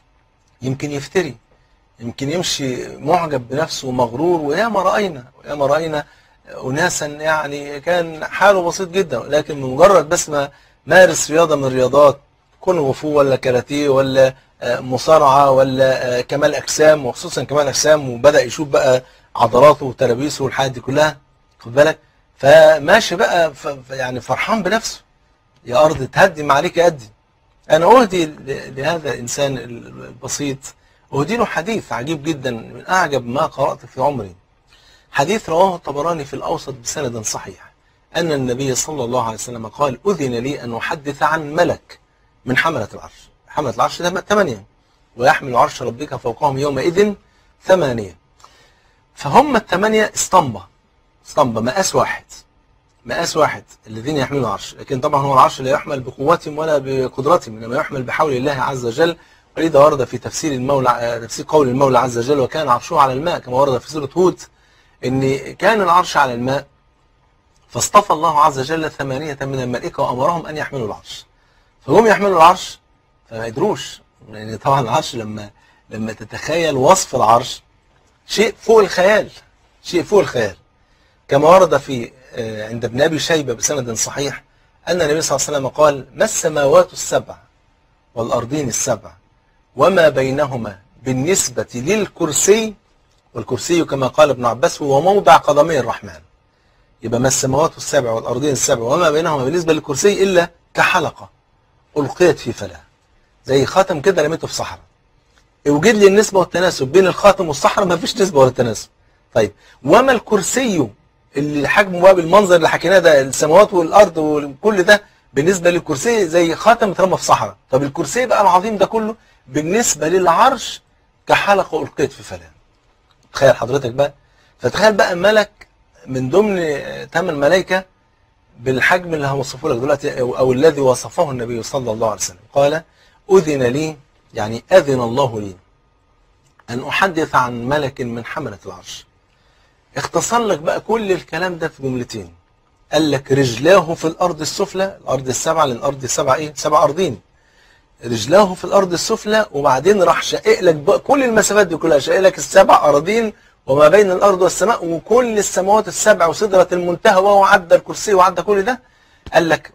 يمكن يفتري يمكن يمشي معجب بنفسه ومغرور وياما رأينا وياما رأينا أناسا يعني كان حاله بسيط جدا لكن بمجرد بس ما مارس رياضة من الرياضات كون وفو ولا كاراتيه ولا مصارعة ولا كمال أجسام وخصوصا كمال أجسام وبدأ يشوف بقى عضلاته وترابيسه والحاجات دي كلها خد بالك فماشي بقى ف يعني فرحان بنفسه يا أرض تهدي ما عليك أدي أنا أهدي لهذا الإنسان البسيط أهدي له حديث عجيب جدا من أعجب ما قرأت في عمري حديث رواه الطبراني في الأوسط بسند صحيح أن النبي صلى الله عليه وسلم قال أذن لي أن أحدث عن ملك من حملة العرش حملة العرش ده ثمانية ويحمل عرش ربك فوقهم يومئذ ثمانية فهم الثمانية اسطمبة اسطمبة مقاس واحد مقاس واحد الذين يحملون العرش لكن طبعا هو العرش لا يحمل بقوتهم ولا بقدرتهم انما يحمل بحول الله عز وجل ولذا ورد في تفسير المولى تفسير قول المولى عز وجل وكان عرشه على الماء كما ورد في سورة هود ان كان العرش على الماء فاصطفى الله عز وجل ثمانية من الملائكة وأمرهم أن يحملوا العرش فهم يحملوا العرش فما يدروش يعني طبعا العرش لما لما تتخيل وصف العرش شيء فوق الخيال شيء فوق الخيال كما ورد في عند ابن أبي شيبة بسند صحيح أن النبي صلى الله عليه وسلم قال ما السماوات السبع والأرضين السبع وما بينهما بالنسبة للكرسي والكرسي كما قال ابن عباس هو موضع قدمي الرحمن يبقى ما السماوات السبع والأرضين السبع وما بينهما بالنسبة للكرسي إلا كحلقة ألقيت في فلاة زي خاتم كده رميته في صحراء اوجد لي النسبة والتناسب بين الخاتم والصحراء ما فيش نسبة ولا تناسب طيب وما الكرسي اللي حجمه بقى بالمنظر اللي حكيناه ده السماوات والارض وكل ده بالنسبة للكرسي زي خاتم اترمى في صحراء طب الكرسي بقى العظيم ده كله بالنسبة للعرش كحلقة ألقيت في فلاة تخيل حضرتك بقى فتخيل بقى ملك من ضمن ثمان ملائكة بالحجم اللي هوصفه لك دلوقتي أو, أو الذي وصفه النبي صلى الله عليه وسلم قال أذن لي يعني أذن الله لي أن أحدث عن ملك من حملة العرش اختصر لك بقى كل الكلام ده في جملتين قال لك رجلاه في الأرض السفلى الأرض السبعة لأن الأرض السبعة إيه؟ سبع أرضين رجلاه في الأرض السفلى وبعدين راح شقق لك بقى كل المسافات دي كلها شقق لك السبع أراضين وما بين الأرض والسماء وكل السماوات السبع وسدرة المنتهى وهو عدى الكرسي وعدى كل ده قال لك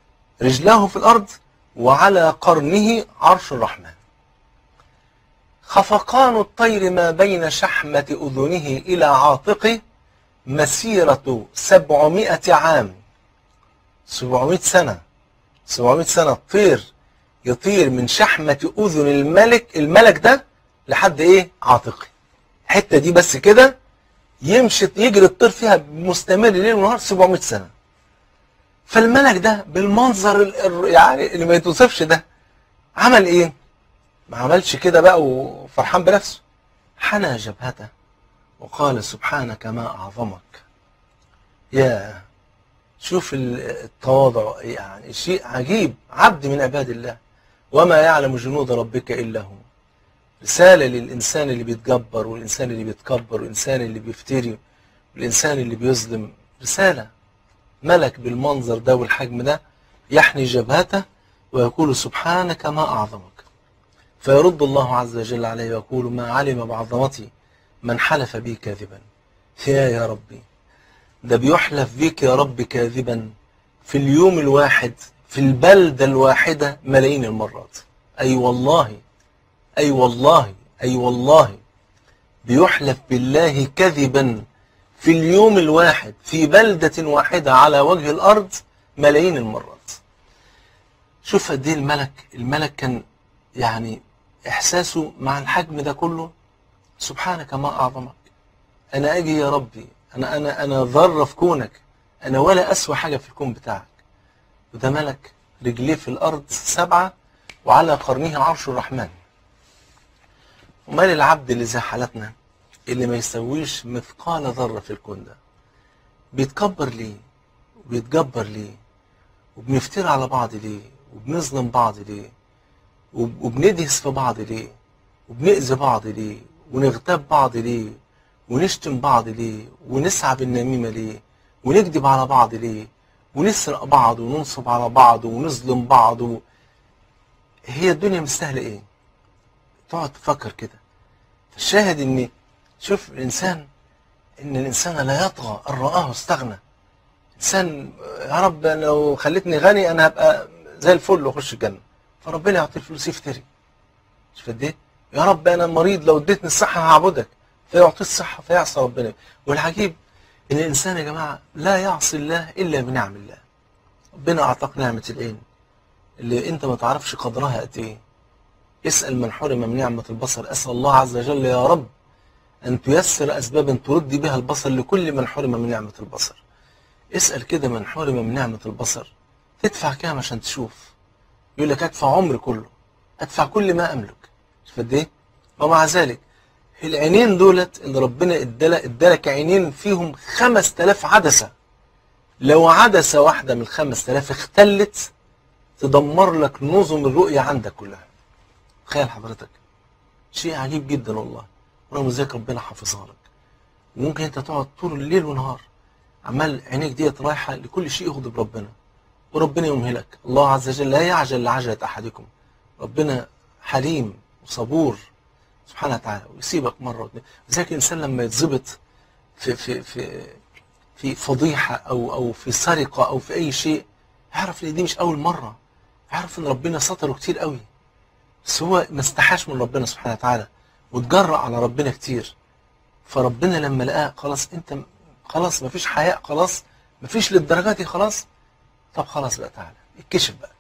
رجلاه في الأرض وعلى قرنه عرش الرحمن خفقان الطير ما بين شحمة أذنه إلى عاتقه مسيرة سبعمائة عام سبعمائة سنة سبعمائة سنة الطير يطير من شحمة أذن الملك الملك ده لحد إيه عاتقه الحتة دي بس كده يمشي يجري الطير فيها مستمر ليل ونهار 700 سنة فالملك ده بالمنظر ال- ال- يعني اللي ما يتوصفش ده عمل ايه ما عملش كده بقى وفرحان بنفسه حنى جبهته وقال سبحانك ما أعظمك يا شوف ال- التواضع يعني شيء عجيب عبد من عباد الله وما يعلم جنود ربك إلا هو رسالة للإنسان اللي بيتجبر والإنسان اللي بيتكبر والإنسان اللي بيفتري والإنسان اللي بيظلم رسالة ملك بالمنظر ده والحجم ده يحني جبهته ويقول سبحانك ما أعظمك فيرد الله عز وجل عليه ويقول ما علم بعظمتي من حلف بي كاذبا يا يا ربي ده بيحلف بيك يا رب كاذبا في اليوم الواحد في البلدة الواحدة ملايين المرات أي والله أي والله أي والله بيحلف بالله كذبا في اليوم الواحد في بلدة واحدة على وجه الأرض ملايين المرات شوف قد ايه الملك الملك كان يعني إحساسه مع الحجم ده كله سبحانك ما أعظمك أنا أجي يا ربي أنا أنا أنا ذرة في كونك أنا ولا أسوى حاجة في الكون بتاعك وده ملك رجليه في الأرض سبعة وعلى قرنه عرش الرحمن ومال العبد اللي زي حالتنا اللي ما يسويش مثقال ذرة في الكون ده بيتكبر ليه وبيتجبر ليه وبنفتري على بعض ليه وبنظلم بعض ليه وب- وبندهس في بعض ليه وبنأذي بعض ليه ونغتاب بعض ليه ونشتم بعض ليه ونسعى بالنميمة ليه ونكذب على بعض ليه ونسرق بعض وننصب على بعض ونظلم بعض و... هي الدنيا مستاهلة ايه تقعد تفكر كده الشاهد ان شوف الانسان ان الانسان لا يطغى ان رآه استغنى انسان يا رب أنا لو خلتني غني انا هبقى زي الفل واخش الجنه فربنا يعطي الفلوس يفتري شوف قد ايه يا رب انا مريض لو اديتني الصحه هعبدك فيعطيه الصحه فيعصى ربنا والعجيب ان الانسان يا جماعه لا يعصي الله الا بنعم الله ربنا اعطاك نعمه العين اللي انت ما تعرفش قدرها قد ايه اسال من حرم من نعمه البصر اسال الله عز وجل يا رب ان تيسر اسبابا ترد بها البصر لكل من حرم من نعمه البصر اسال كده من حرم من نعمه البصر تدفع كام عشان تشوف يقول لك ادفع عمري كله ادفع كل ما املك شوف قد ايه ومع ذلك العينين دولت اللي ربنا ادالك ادالك عينين فيهم 5000 عدسه لو عدسه واحده من ال 5000 اختلت تدمر لك نظم الرؤيه عندك كلها تخيل حضرتك شيء عجيب جدا والله ورغم ذلك ربنا حافظها لك وممكن انت تقعد طول الليل والنهار عمال عينيك ديت رايحه لكل شيء يغضب ربنا وربنا يمهلك الله عز وجل لا يعجل لعجلة أحدكم ربنا حليم وصبور سبحانه وتعالى ويسيبك مرة واثنين لذلك الإنسان لما يتظبط في في في في فضيحة أو أو في سرقة أو في أي شيء يعرف إن دي مش أول مرة يعرف إن ربنا ستره كتير قوي بس هو ما استحاش من ربنا سبحانه وتعالى وتجرأ على ربنا كتير فربنا لما لقاه خلاص أنت خلاص مفيش حياء خلاص مفيش للدرجة دي خلاص طب خلاص بقى تعالى اتكشف بقى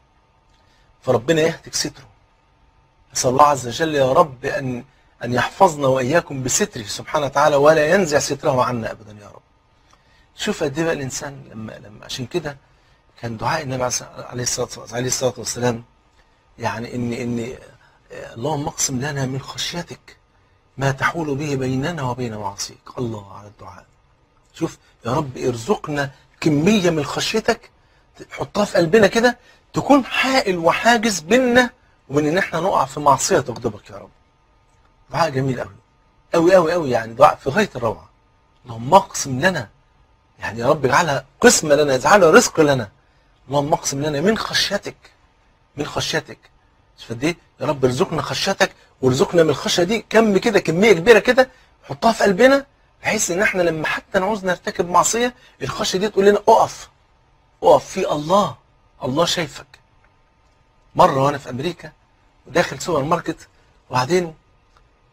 فربنا يهتك ستره نسأل الله عز وجل يا رب أن أن يحفظنا وإياكم بستره سبحانه وتعالى ولا ينزع ستره عنا أبدا يا رب شوف قد إيه بقى الإنسان لما لما عشان كده كان دعاء النبي عليه الصلاة عليه الصلاة والسلام يعني إن إن اللهم اقسم لنا من خشيتك ما تحول به بيننا وبين معاصيك الله على الدعاء شوف يا رب ارزقنا كمية من خشيتك حطها في قلبنا كده تكون حائل وحاجز بيننا وبين ان احنا نقع في معصيه تغضبك يا رب. دعاء جميل قوي قوي قوي قوي يعني دعاء في غايه الروعه. اللهم اقسم لنا يعني يا رب اجعلها قسمه لنا اجعلها رزق لنا. اللهم اقسم لنا من خشيتك من خشيتك. شوف قد ايه؟ يا رب ارزقنا خشيتك وارزقنا من الخشيه دي كم كده كميه كبيره كده حطها في قلبنا بحيث ان احنا لما حتى نعوز نرتكب معصيه الخشيه دي تقول لنا اقف اقف في الله الله شايفك مرة وأنا في أمريكا وداخل سوبر ماركت وبعدين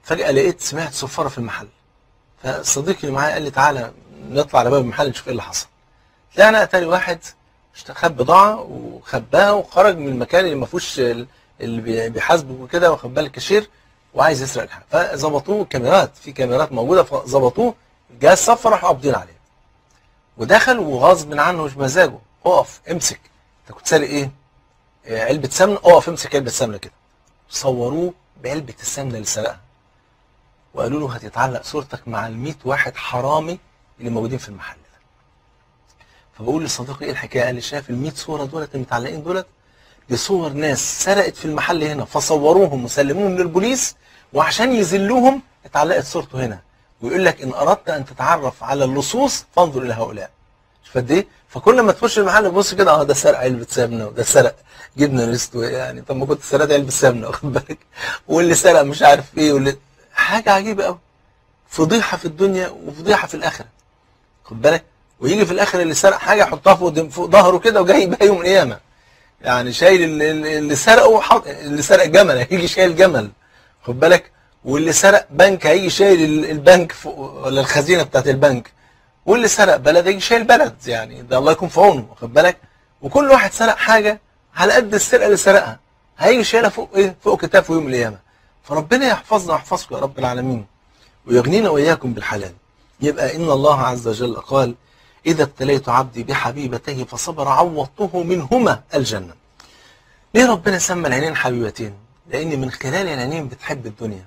فجاه لقيت سمعت صفاره في المحل فصديقي اللي معايا قال لي تعالى نطلع على باب المحل نشوف ايه اللي حصل طلعنا اتاري واحد خد بضاعه وخباها وخرج من المكان اللي ما فيهوش ال- اللي بي- بيحاسبه وكده وخد بالك الكاشير وعايز يسرق الحاجه فظبطوه كاميرات في كاميرات موجوده فظبطوه جه الصف راحوا قابضين عليه ودخل وغصب عنه مش مزاجه اقف امسك انت كنت سارق ايه؟ آه، علبه سمنه اقف امسك علبه سمنه كده صوروه بعلبه السمنه اللي سرقها وقالوا له هتتعلق صورتك مع ال 100 واحد حرامي اللي موجودين في المحل ده فبقول لصديقي ايه الحكايه قال لي شايف ال 100 صوره دولت المتعلقين دولت دي صور ناس سرقت في المحل هنا فصوروهم وسلموهم للبوليس وعشان يذلوهم اتعلقت صورته هنا ويقول لك ان اردت ان تتعرف على اللصوص فانظر الى هؤلاء شوف قد ايه فكل ما تخش المحل تبص كده اه ده سرق علبه سمنه وده سرق جبنه ريستو يعني طب ما كنت سرقت علبه سمنه واخد بالك واللي سرق مش عارف ايه واللي حاجه عجيبه قوي فضيحه في الدنيا وفضيحه في الاخره خد بالك ويجي في الاخر اللي سرق حاجه يحطها فوق دم- فوق ظهره كده وجاي بقى يوم القيامه يعني شايل اللي, اللي سرقه وحط اللي سرق جمل هيجي شايل جمل خد بالك واللي سرق بنك هيجي شايل ال- البنك فوق ولا الخزينه بتاعت البنك واللي سرق بلد هيجي شايل بلد يعني ده الله يكون في عونه واخد بالك وكل واحد سرق حاجه على قد السرقه اللي سرقها هيجي شايلها فوق ايه فوق كتافه يوم القيامه فربنا يحفظنا ويحفظكم يا رب العالمين ويغنينا واياكم بالحلال يبقى ان الله عز وجل قال اذا ابتليت عبدي بحبيبتيه فصبر عوضته منهما الجنه ليه ربنا سمى العينين حبيبتين لان من خلال العينين بتحب الدنيا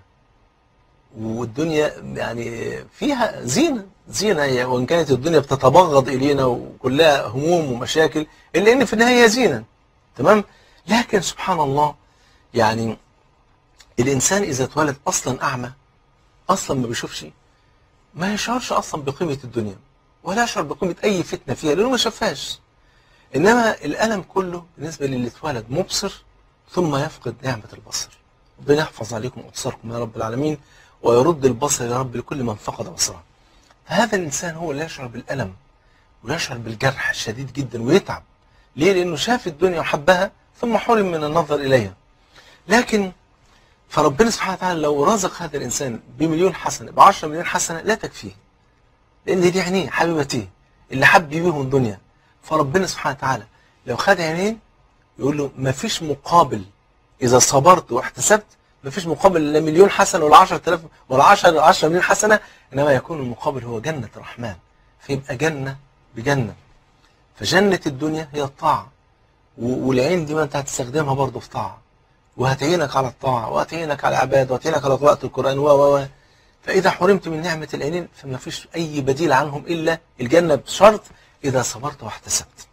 والدنيا يعني فيها زينه زينه هي وان كانت الدنيا بتتبغض الينا وكلها هموم ومشاكل الا ان في النهايه زينه تمام لكن سبحان الله يعني الانسان اذا اتولد اصلا اعمى اصلا ما بيشوفش ما يشعرش اصلا بقيمه الدنيا ولا يشعر بقيمه اي فتنه فيها لانه ما شافهاش انما الالم كله بالنسبه للي اتولد مبصر ثم يفقد نعمه البصر ربنا يحفظ عليكم ابصاركم يا رب العالمين ويرد البصر يا رب لكل من فقد بصره فهذا الانسان هو اللي يشعر بالالم ويشعر بالجرح الشديد جدا ويتعب ليه لانه شاف الدنيا وحبها ثم حرم من النظر اليها لكن فربنا سبحانه وتعالى لو رزق هذا الانسان بمليون حسنه ب 10 مليون حسنه لا تكفيه لان دي عينيه حبيبتيه اللي حب بيهم الدنيا فربنا سبحانه وتعالى لو خد عينين يقول له ما فيش مقابل اذا صبرت واحتسبت ما فيش مقابل لا مليون حسنه ولا 10000 ولا 10 10 مليون حسنه انما يكون المقابل هو جنه الرحمن فيبقى جنه بجنه فجنه الدنيا هي الطاعه و- والعين دي ما انت هتستخدمها برضه في طاعه وهتعينك على الطاعه وهتعينك على العباده وهتعينك على قراءه القران و و و فاذا حرمت من نعمه العينين فما فيش اي بديل عنهم الا الجنه بشرط اذا صبرت واحتسبت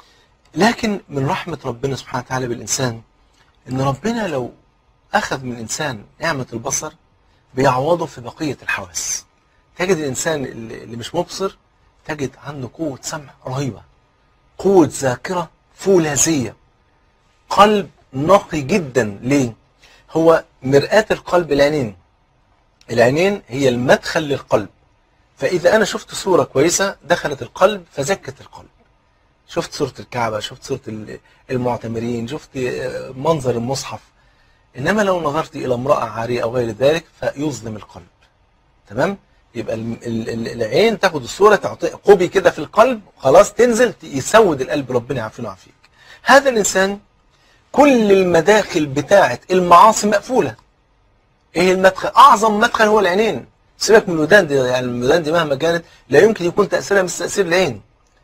لكن من رحمه ربنا سبحانه وتعالى بالانسان ان ربنا لو اخذ من الانسان نعمه البصر بيعوضه في بقيه الحواس تجد الانسان اللي اللي مش مبصر تجد عنده قوه سمع رهيبه قوه ذاكره فولاذيه قلب نقي جدا ليه هو مرآة القلب العينين العينين هي المدخل للقلب فإذا أنا شفت صورة كويسة دخلت القلب فزكت القلب شفت صورة الكعبة شفت صورة ال- المعتمرين شفت آه، منظر المصحف إنما لو نظرت إلى امرأة عارية أو غير ذلك فيظلم القلب تمام يبقى ال- ال- ال- العين تاخد الصورة تعطي قبي كده في القلب خلاص تنزل ت- يسود القلب ربنا يعافينا ويعافيك هذا الإنسان كل المداخل بتاعة المعاصي مقفولة ايه المدخل اعظم مدخل هو العينين سيبك من الودان دي يعني الودان دي مهما كانت لا يمكن يكون تاثيرها مثل تاثير العين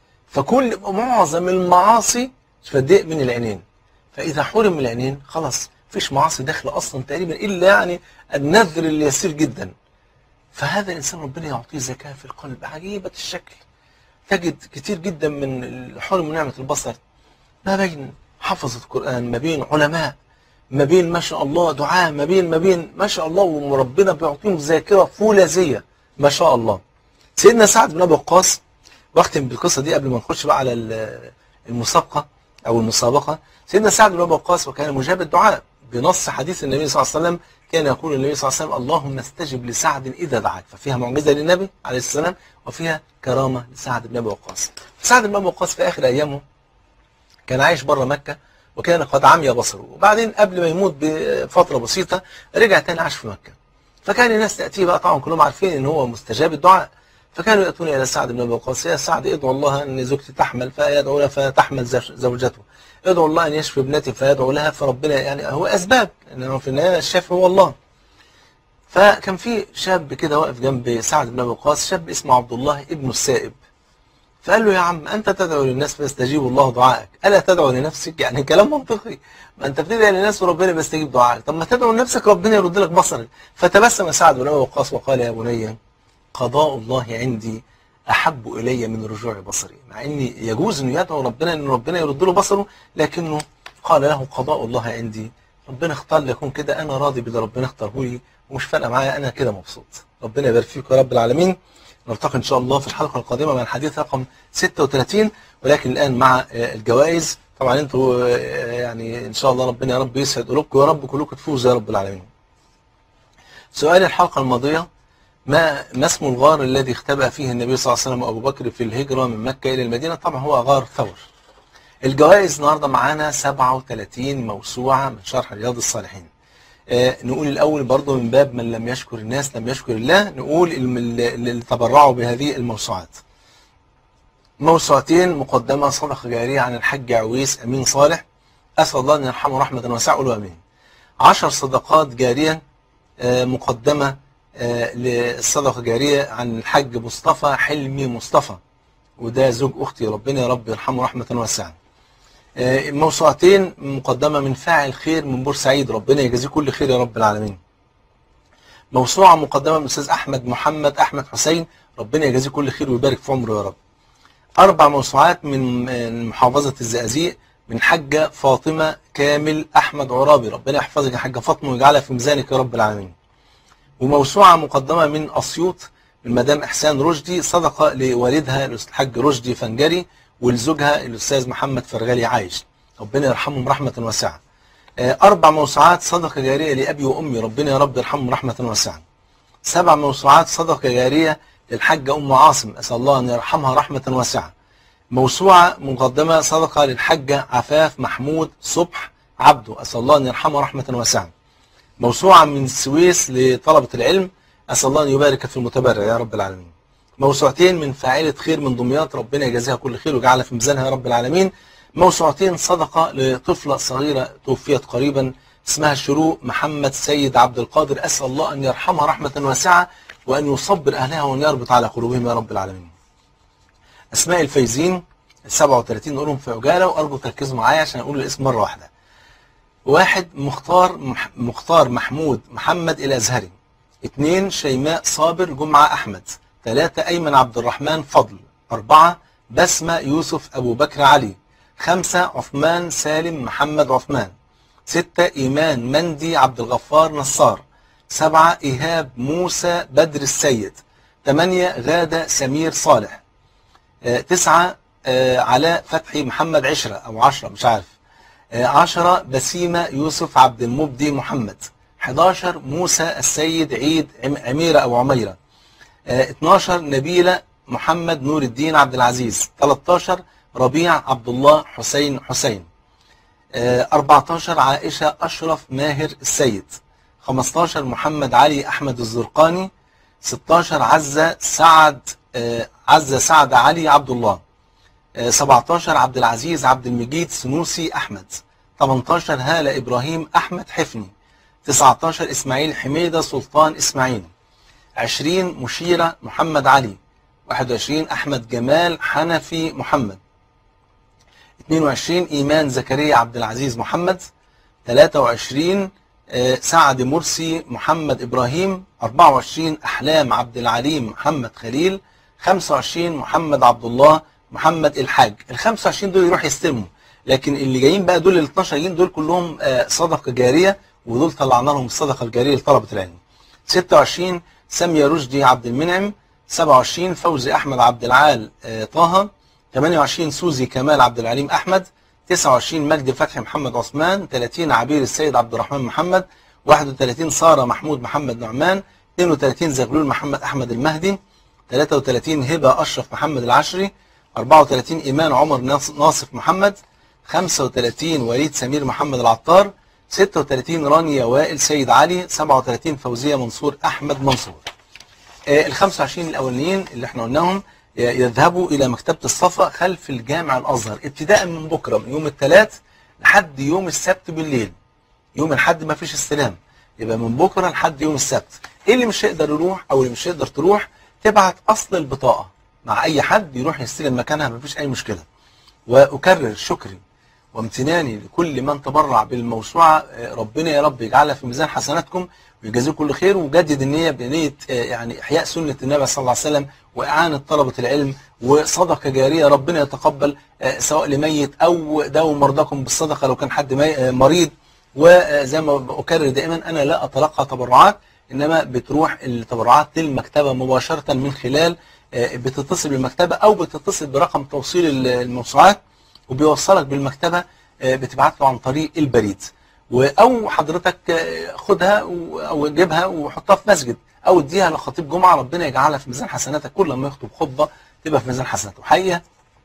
فكل معظم المعاصي فداء من العينين فاذا حرم من العينين خلاص مفيش معاصي داخله اصلا تقريبا الا يعني النذر اليسير جدا فهذا الانسان ربنا يعطيه زكاه في القلب عجيبه الشكل تجد كتير جدا من الحرم من نعمه البصر ما بين حفظة القرآن ما بين علماء ما بين ما شاء الله دعاء ما بين ما بين ما شاء الله وربنا بيعطيهم ذاكرة فولاذية ما شاء الله سيدنا سعد بن أبي وقاص واختم بالقصة دي قبل ما نخش بقى على ال- المسابقة أو المسابقة سيدنا سعد بن أبي وقاص وكان مجاب الدعاء بنص حديث النبي صلى الله عليه وسلم كان يقول النبي صلى الله عليه وسلم اللهم استجب لسعد إذا دعاك ففيها معجزة للنبي عليه السلام وفيها كرامة لسعد بن أبي وقاص سعد بن أبي وقاص في آخر أيامه كان عايش بره مكة وكان قد عمي بصره وبعدين قبل ما يموت بفترة بسيطة رجع تاني عاش في مكة فكان الناس تأتيه بقى طبعا كلهم عارفين ان هو مستجاب الدعاء فكانوا يأتون إلى سعد بن أبي وقاص يا سعد ادعو الله أن زوجتي تحمل فيدعو لها فتحمل زوج- زوجته ادعو الله أن يشفي ابنتي فيدعو لها فربنا يعني هو أسباب إنه في النهاية الشافي هو الله فكان في شاب كده واقف جنب سعد بن أبي وقاص شاب اسمه عبد الله ابن السائب فقال له يا عم أنت تدعو للناس فيستجيب الله دعائك ألا تدعو لنفسك يعني كلام منطقي ما أنت بتدعي للناس وربنا بيستجيب دعائك طب ما تدعو لنفسك ربنا يرد لك بصرك فتبسم سعد بن أبي وقاص وقال يا بني قضاء الله عندي أحب إلي من رجوع بصري مع أن يجوز أنه يدعو ربنا أن ربنا يرد له بصره لكنه قال له قضاء الله عندي ربنا اختار لي يكون كده أنا راضي باللي ربنا اختاره لي ومش فارقة معايا أنا كده مبسوط ربنا يبارك فيك يا رب العالمين نلتقي إن شاء الله في الحلقة القادمة مع الحديث رقم 36 ولكن الآن مع آه، الجوائز طبعا انتوا آه، يعني إن شاء الله ربنا يا رب يسعد قلوبكم يا رب كلكم تفوزوا يا رب العالمين سؤال الحلقة الماضية ما ما اسم الغار الذي اختبأ فيه النبي صلى الله عليه وسلم وابو بكر في الهجرة من مكة إلى المدينة طبعا هو غار ثور الجوائز النهاردة معانا 37 موسوعة من شرح رياض الصالحين آه نقول الأول برضو من باب من لم يشكر الناس لم يشكر الله نقول الم- اللي اللي تبرعوا بهذه الموسوعات موسوعتين مقدمة صدقة جارية عن الحج عويس أمين صالح أسأل الله أن يرحمه رحمة واسعة قولوا أمين عشر صدقات جارية آه، مقدمة آه، للصدقة جارية عن الحج مصطفى حلمي مصطفى وده زوج أختي ربنا يا رب يرحمه رحمة واسعة آه، موسوعتين مقدمة من فاعل خير من بورسعيد ربنا يجازيه كل خير يا رب العالمين موسوعة مقدمة من الأستاذ أحمد محمد أحمد حسين ربنا يجازيه كل خير ويبارك في عمره يا رب أربع موسوعات من من محافظة الزقازيق من حجة فاطمة كامل أحمد عرابي ربنا يحفظك يا حاجة فاطمة ويجعلها في ميزانك يا رب العالمين وموسوعة مقدمة من أسيوط من مدام إحسان رشدي صدقة لوالدها الحاج رشدي فنجري ولزوجها الأستاذ محمد فرغالي عايش ربنا يرحمهم رحمة واسعة آه، أربع موسوعات صدقة جارية لأبي وأمي ربنا يا رب يرحمهم رحمة واسعة سبع موسوعات صدقة جارية للحاجة أم عاصم أسأل الله أن يرحمها رحمة واسعة موسوعة مقدمة صدقة للحجة عفاف محمود صبح عبده أسأل الله أن يرحمه رحمة واسعة موسوعة من السويس لطلبة العلم أسأل الله أن يبارك في المتبرع يا رب العالمين موسوعتين من فاعلة خير من دمياط ربنا يجازيها كل خير ويجعلها في ميزانها يا رب العالمين موسوعتين صدقة لطفلة صغيرة توفيت قريبا اسمها شروق محمد سيد عبد القادر أسأل الله أن يرحمها رحمة واسعة وأن يصبر أهلها وأن يربط على قلوبهم يا رب العالمين أسماء الفايزين ال 37 نقولهم في عجالة وأرجو تركزوا معايا عشان أقول الاسم مرة واحدة واحد مختار مح مختار محمود محمد الأزهري اثنين شيماء صابر جمعة أحمد ثلاثة أيمن عبد الرحمن فضل أربعة بسمة يوسف أبو بكر علي خمسة عثمان سالم محمد عثمان ستة إيمان مندي عبد الغفار نصار سبعة إيهاب موسى بدر السيد ثمانية غادة سمير صالح آه، تسعة آه، علاء فتحي محمد عشرة أو عشرة مش عارف آه، عشرة بسيمة يوسف عبد المبدي محمد 11 موسى السيد عيد عم- عميرة أو عميرة آه، 12 نبيلة محمد نور الدين عبد العزيز 13 ربيع عبد الله حسين حسين آه، 14 عائشة أشرف ماهر السيد 15 محمد علي أحمد الزرقاني 16 عزة سعد آه، عزة سعد علي عبد الله آه، 17 عبد العزيز عبد المجيد سنوسي أحمد 18 هالة إبراهيم أحمد حفني 19 إسماعيل حميدة سلطان إسماعيل 20 مشيرة محمد علي 21 أحمد جمال حنفي محمد 22 إيمان زكريا عبد العزيز محمد 23 آه، سعد مرسي محمد إبراهيم 24 أحلام عبد العليم محمد خليل 25 محمد عبد الله محمد الحاج ال 25 دول يروح يستلموا لكن اللي جايين بقى دول ال 12 جايين دول كلهم آه، صدقة جارية ودول طلعنا لهم الصدقة الجارية لطلبة العلم 26 سامية رشدي عبد المنعم 27 فوزي أحمد عبد العال آه، طه 28 سوزي كمال عبد العليم أحمد 29 مجدي فتحي محمد عثمان 30 عبير السيد عبد الرحمن محمد 31 سارة محمود محمد نعمان 32 زغلول محمد أحمد المهدي 33 هبة أشرف محمد العشري 34 إيمان عمر ناص- ناصف محمد 35 وليد سمير محمد العطار 36 رانيا وائل سيد علي 37 فوزية منصور أحمد منصور آه، ال 25 الأولانيين اللي احنا قلناهم ي- يذهبوا إلى مكتبة الصفا خلف الجامع الأزهر ابتداء من بكرة من يوم الثلاث لحد يوم السبت بالليل يوم الحد ما فيش استلام يبقى من بكرة لحد يوم السبت ايه اللي مش هيقدر يروح او اللي مش هيقدر تروح تبعت اصل البطاقة مع اي حد يروح يستلم مكانها مفيش اي مشكلة واكرر شكري وامتناني لكل من تبرع بالموسوعة آه، ربنا يا رب يجعلها في ميزان حسناتكم ويجازيكم كل خير وجدد النية بنية آه، يعني إحياء سنة النبي صلى الله عليه وسلم وإعانة طلبة العلم وصدقة جارية ربنا يتقبل آه، سواء لميت أو داووا مرضاكم بالصدقة لو كان حد مي- آه، مريض وزي ما بكرر دائما أنا لا أتلقى تبرعات إنما بتروح التبرعات للمكتبة مباشرة من خلال آه، بتتصل بالمكتبة أو بتتصل برقم توصيل ال- الموسوعات وبيوصلك بالمكتبة آه، بتبعت له عن طريق البريد و- او حضرتك آه، خدها و- او جيبها وحطها في مسجد او اديها لخطيب جمعه ربنا يجعلها في ميزان حسناتك كل ما يخطب خطبه تبقى في ميزان حسناته حقيقه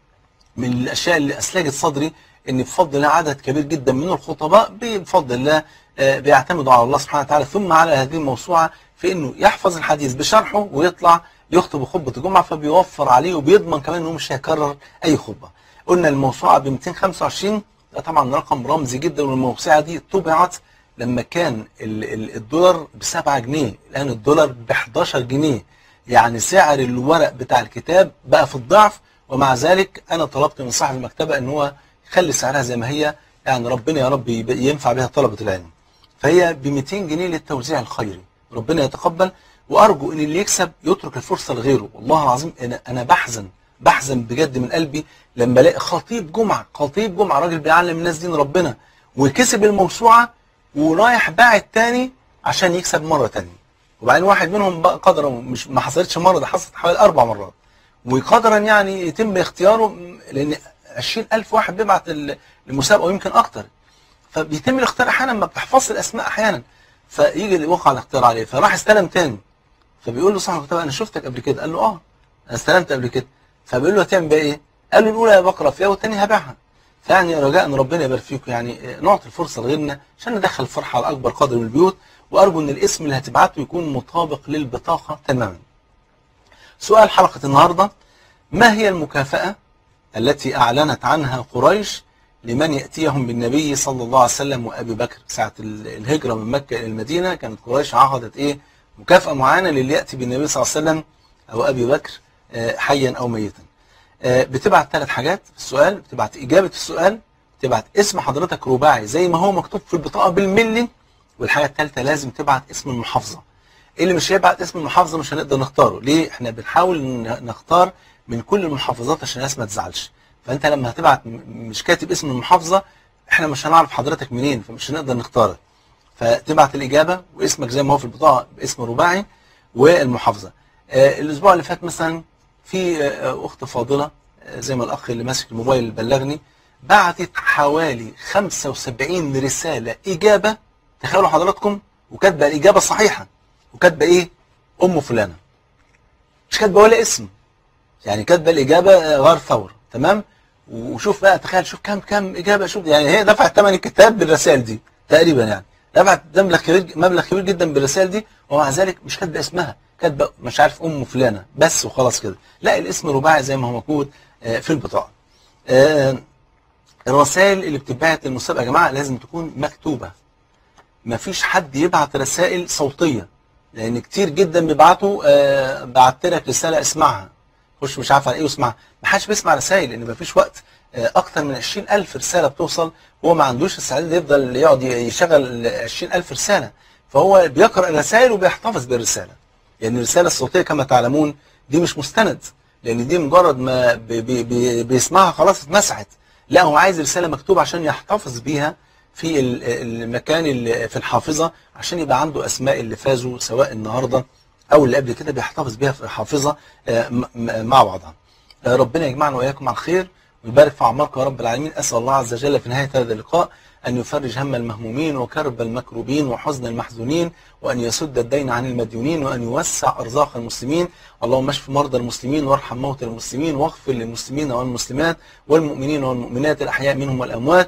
من الاشياء اللي اسلجت صدري ان بفضل الله عدد كبير جدا من الخطباء بفضل الله آه، بيعتمدوا على الله سبحانه وتعالى ثم على هذه الموسوعه في انه يحفظ الحديث بشرحه ويطلع يخطب خطبه الجمعه فبيوفر عليه وبيضمن كمان انه مش هيكرر اي خطبه. قلنا الموسوعه ب 225 ده طبعا رقم رمزي جدا والموسوعه دي طبعت لما كان ال- ال- الدولار ب 7 جنيه الان الدولار ب 11 جنيه يعني سعر الورق بتاع الكتاب بقى في الضعف ومع ذلك انا طلبت من صاحب المكتبه ان هو يخلي سعرها زي ما هي يعني ربنا يا رب يب- ينفع بها طلبه العلم فهي ب 200 جنيه للتوزيع الخيري ربنا يتقبل وارجو ان اللي يكسب يترك الفرصه لغيره والله العظيم انا انا بحزن بحزن بجد من قلبي لما الاقي خطيب جمعه خطيب جمعه راجل بيعلم الناس دين ربنا وكسب الموسوعه ورايح باعت تاني عشان يكسب مره تانيه وبعدين واحد منهم بقى قدرا مش ما حصلتش مره ده حصلت حوالي اربع مرات وقدرا يعني يتم اختياره م- لان 20000 واحد بيبعت ال- المسابقه ويمكن اكتر فبيتم الاختيار احيانا ما بتحفظش الاسماء احيانا فيجي اللي وقع الاختيار عليه فراح استلم تاني فبيقول له صاحب المكتبه انا شفتك قبل كده قال له اه انا استلمت قبل كده فبيقول له هتعمل بيها ايه؟ قال له الاولى بقرا فيها والثانيه هبيعها فيعني رجاء ان ربنا يبارك فيكم يعني نعطي الفرصه لغيرنا عشان ندخل الفرحه على اكبر قدر من البيوت وارجو ان الاسم اللي هتبعته يكون مطابق للبطاقه تماما. سؤال حلقه النهارده ما هي المكافاه التي اعلنت عنها قريش لمن ياتيهم بالنبي صلى الله عليه وسلم وابي بكر ساعه ال- الهجره من مكه الى المدينه كانت قريش عقدت ايه؟ مكافاه معينه للي ياتي بالنبي صلى الله عليه وسلم او ابي بكر آه، حيا او ميتا. آه، بتبعت ثلاث حاجات في السؤال بتبعت إجابة السؤال بتبعت اسم حضرتك رباعي زي ما هو مكتوب في البطاقة بالملي والحاجة الثالثة لازم تبعت اسم المحافظة اللي مش هيبعت اسم المحافظة مش هنقدر نختاره ليه احنا بنحاول ن- نختار من كل المحافظات عشان الناس ما تزعلش فانت لما هتبعت م- مش كاتب اسم المحافظة احنا مش هنعرف حضرتك منين فمش هنقدر نختارك فتبعت الإجابة واسمك زي ما هو في البطاقة باسم رباعي والمحافظة آه، الأسبوع اللي فات مثلا في آه، أخت فاضلة آه، زي ما الأخ اللي ماسك الموبايل بلغني بعتت حوالي 75 رسالة إجابة تخيلوا حضراتكم وكاتبة الإجابة الصحيحة وكاتبة إيه؟ أم فلانة مش كاتبة ولا اسم يعني كاتبة الإجابة آه، غار ثور تمام وشوف بقى تخيل شوف كام كام إجابة شوف يعني هي دفعت ثمن الكتاب بالرسائل دي تقريبا يعني دفعت مبلغ كبير مبلغ كبير جدا بالرسائل دي ومع ذلك مش كاتبه اسمها كاتبه مش عارف ام فلانه بس وخلاص كده لا الاسم رباعي زي ما هو موجود آه، في البطاقه آه، الرسائل اللي بتتبعت للمسابقه يا جماعه لازم تكون مكتوبه مفيش حد يبعت رسائل صوتيه لان كتير جدا بيبعتوا آه، بعت لك رساله اسمعها خش مش عارف على ايه واسمعها ما حدش بيسمع رسائل لان مفيش وقت آه، اكتر من 20000 رساله بتوصل هو ما عندوش استعداد يفضل يقعد يشغل 20000 رساله فهو بيقرا الرسائل وبيحتفظ بالرساله يعني الرساله الصوتيه كما تعلمون دي مش مستند لان دي مجرد ما بي بي بي بيسمعها خلاص اتمسحت لا هو عايز رساله مكتوبه عشان يحتفظ بيها في ال- المكان اللي في الحافظه عشان يبقى عنده اسماء اللي فازوا سواء النهارده او اللي قبل كده بيحتفظ بيها في الحافظه آه، م- م- مع بعضها. آه، ربنا يجمعنا واياكم على الخير ويبارك في اعماركم يا رب العالمين اسال الله عز وجل في نهايه هذا اللقاء ان يفرج هم المهمومين وكرب المكروبين وحزن المحزونين وان يسد الدين عن المديونين وان يوسع ارزاق المسلمين اللهم اشف مرضى المسلمين وارحم موتى المسلمين واغفر للمسلمين والمسلمات والمؤمنين والمؤمنات الاحياء منهم والاموات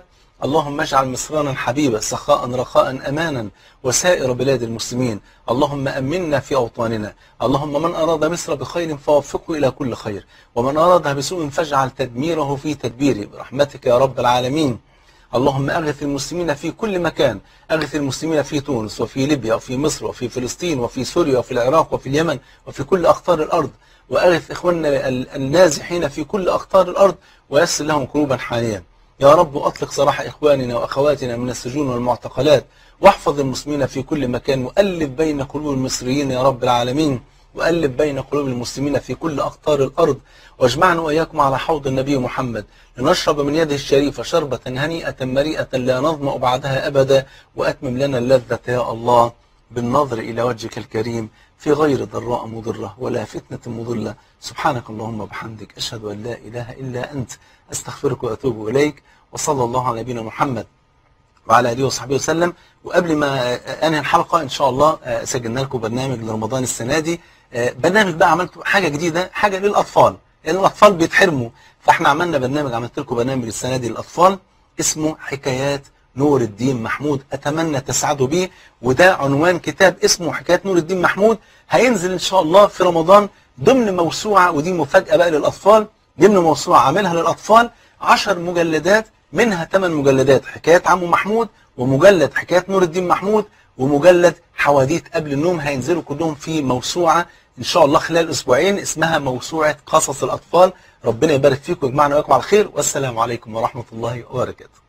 اللهم اجعل مصرنا حبيبا سخاء رخاء أمانا وسائر بلاد المسلمين اللهم أمنا في أوطاننا اللهم من أراد مصر بخير فوفقه إلى كل خير ومن أرادها بسوء فاجعل تدميره في تدبيره برحمتك يا رب العالمين اللهم أغث المسلمين في كل مكان أغث المسلمين في تونس وفي ليبيا وفي مصر وفي فلسطين وفي سوريا وفي العراق وفي اليمن وفي كل أقطار الأرض وأغث إخواننا النازحين في كل أقطار الأرض ويسر لهم قلوبا حانية يا رب أطلق سراح إخواننا وأخواتنا من السجون والمعتقلات واحفظ المسلمين في كل مكان وألف بين قلوب المصريين يا رب العالمين وألف بين قلوب المسلمين في كل أقطار الأرض واجمعنا وإياكم على حوض النبي محمد لنشرب من يده الشريفة شربة هنيئة مريئة لا نظمأ بعدها أبدا وأتمم لنا اللذة يا الله بالنظر إلى وجهك الكريم في غير ضراء مضرة ولا فتنة مضلة سبحانك اللهم وبحمدك أشهد أن لا إله إلا أنت أستغفرك وأتوب إليك وصلى الله على نبينا محمد وعلى آله وصحبه وسلم وقبل ما أنهي الحلقة إن شاء الله سجلنا لكم برنامج لرمضان السنة دي برنامج بقى عملت حاجة جديدة حاجة للأطفال لأن الأطفال بيتحرموا فإحنا عملنا برنامج عملت لكم برنامج السنة دي للأطفال اسمه حكايات نور الدين محمود أتمنى تسعدوا بيه وده عنوان كتاب اسمه حكايات نور الدين محمود هينزل إن شاء الله في رمضان ضمن موسوعة ودي مفاجأة بقى للأطفال ضمن موسوعة عاملها للأطفال 10 مجلدات منها 8 مجلدات حكايات عمو محمود ومجلد حكايات نور الدين محمود ومجلد حواديت قبل النوم هينزلوا كلهم في موسوعة إن شاء الله خلال أسبوعين اسمها موسوعة قصص الأطفال ربنا يبارك فيكم ويجمعنا وياكم على خير والسلام عليكم ورحمة الله وبركاته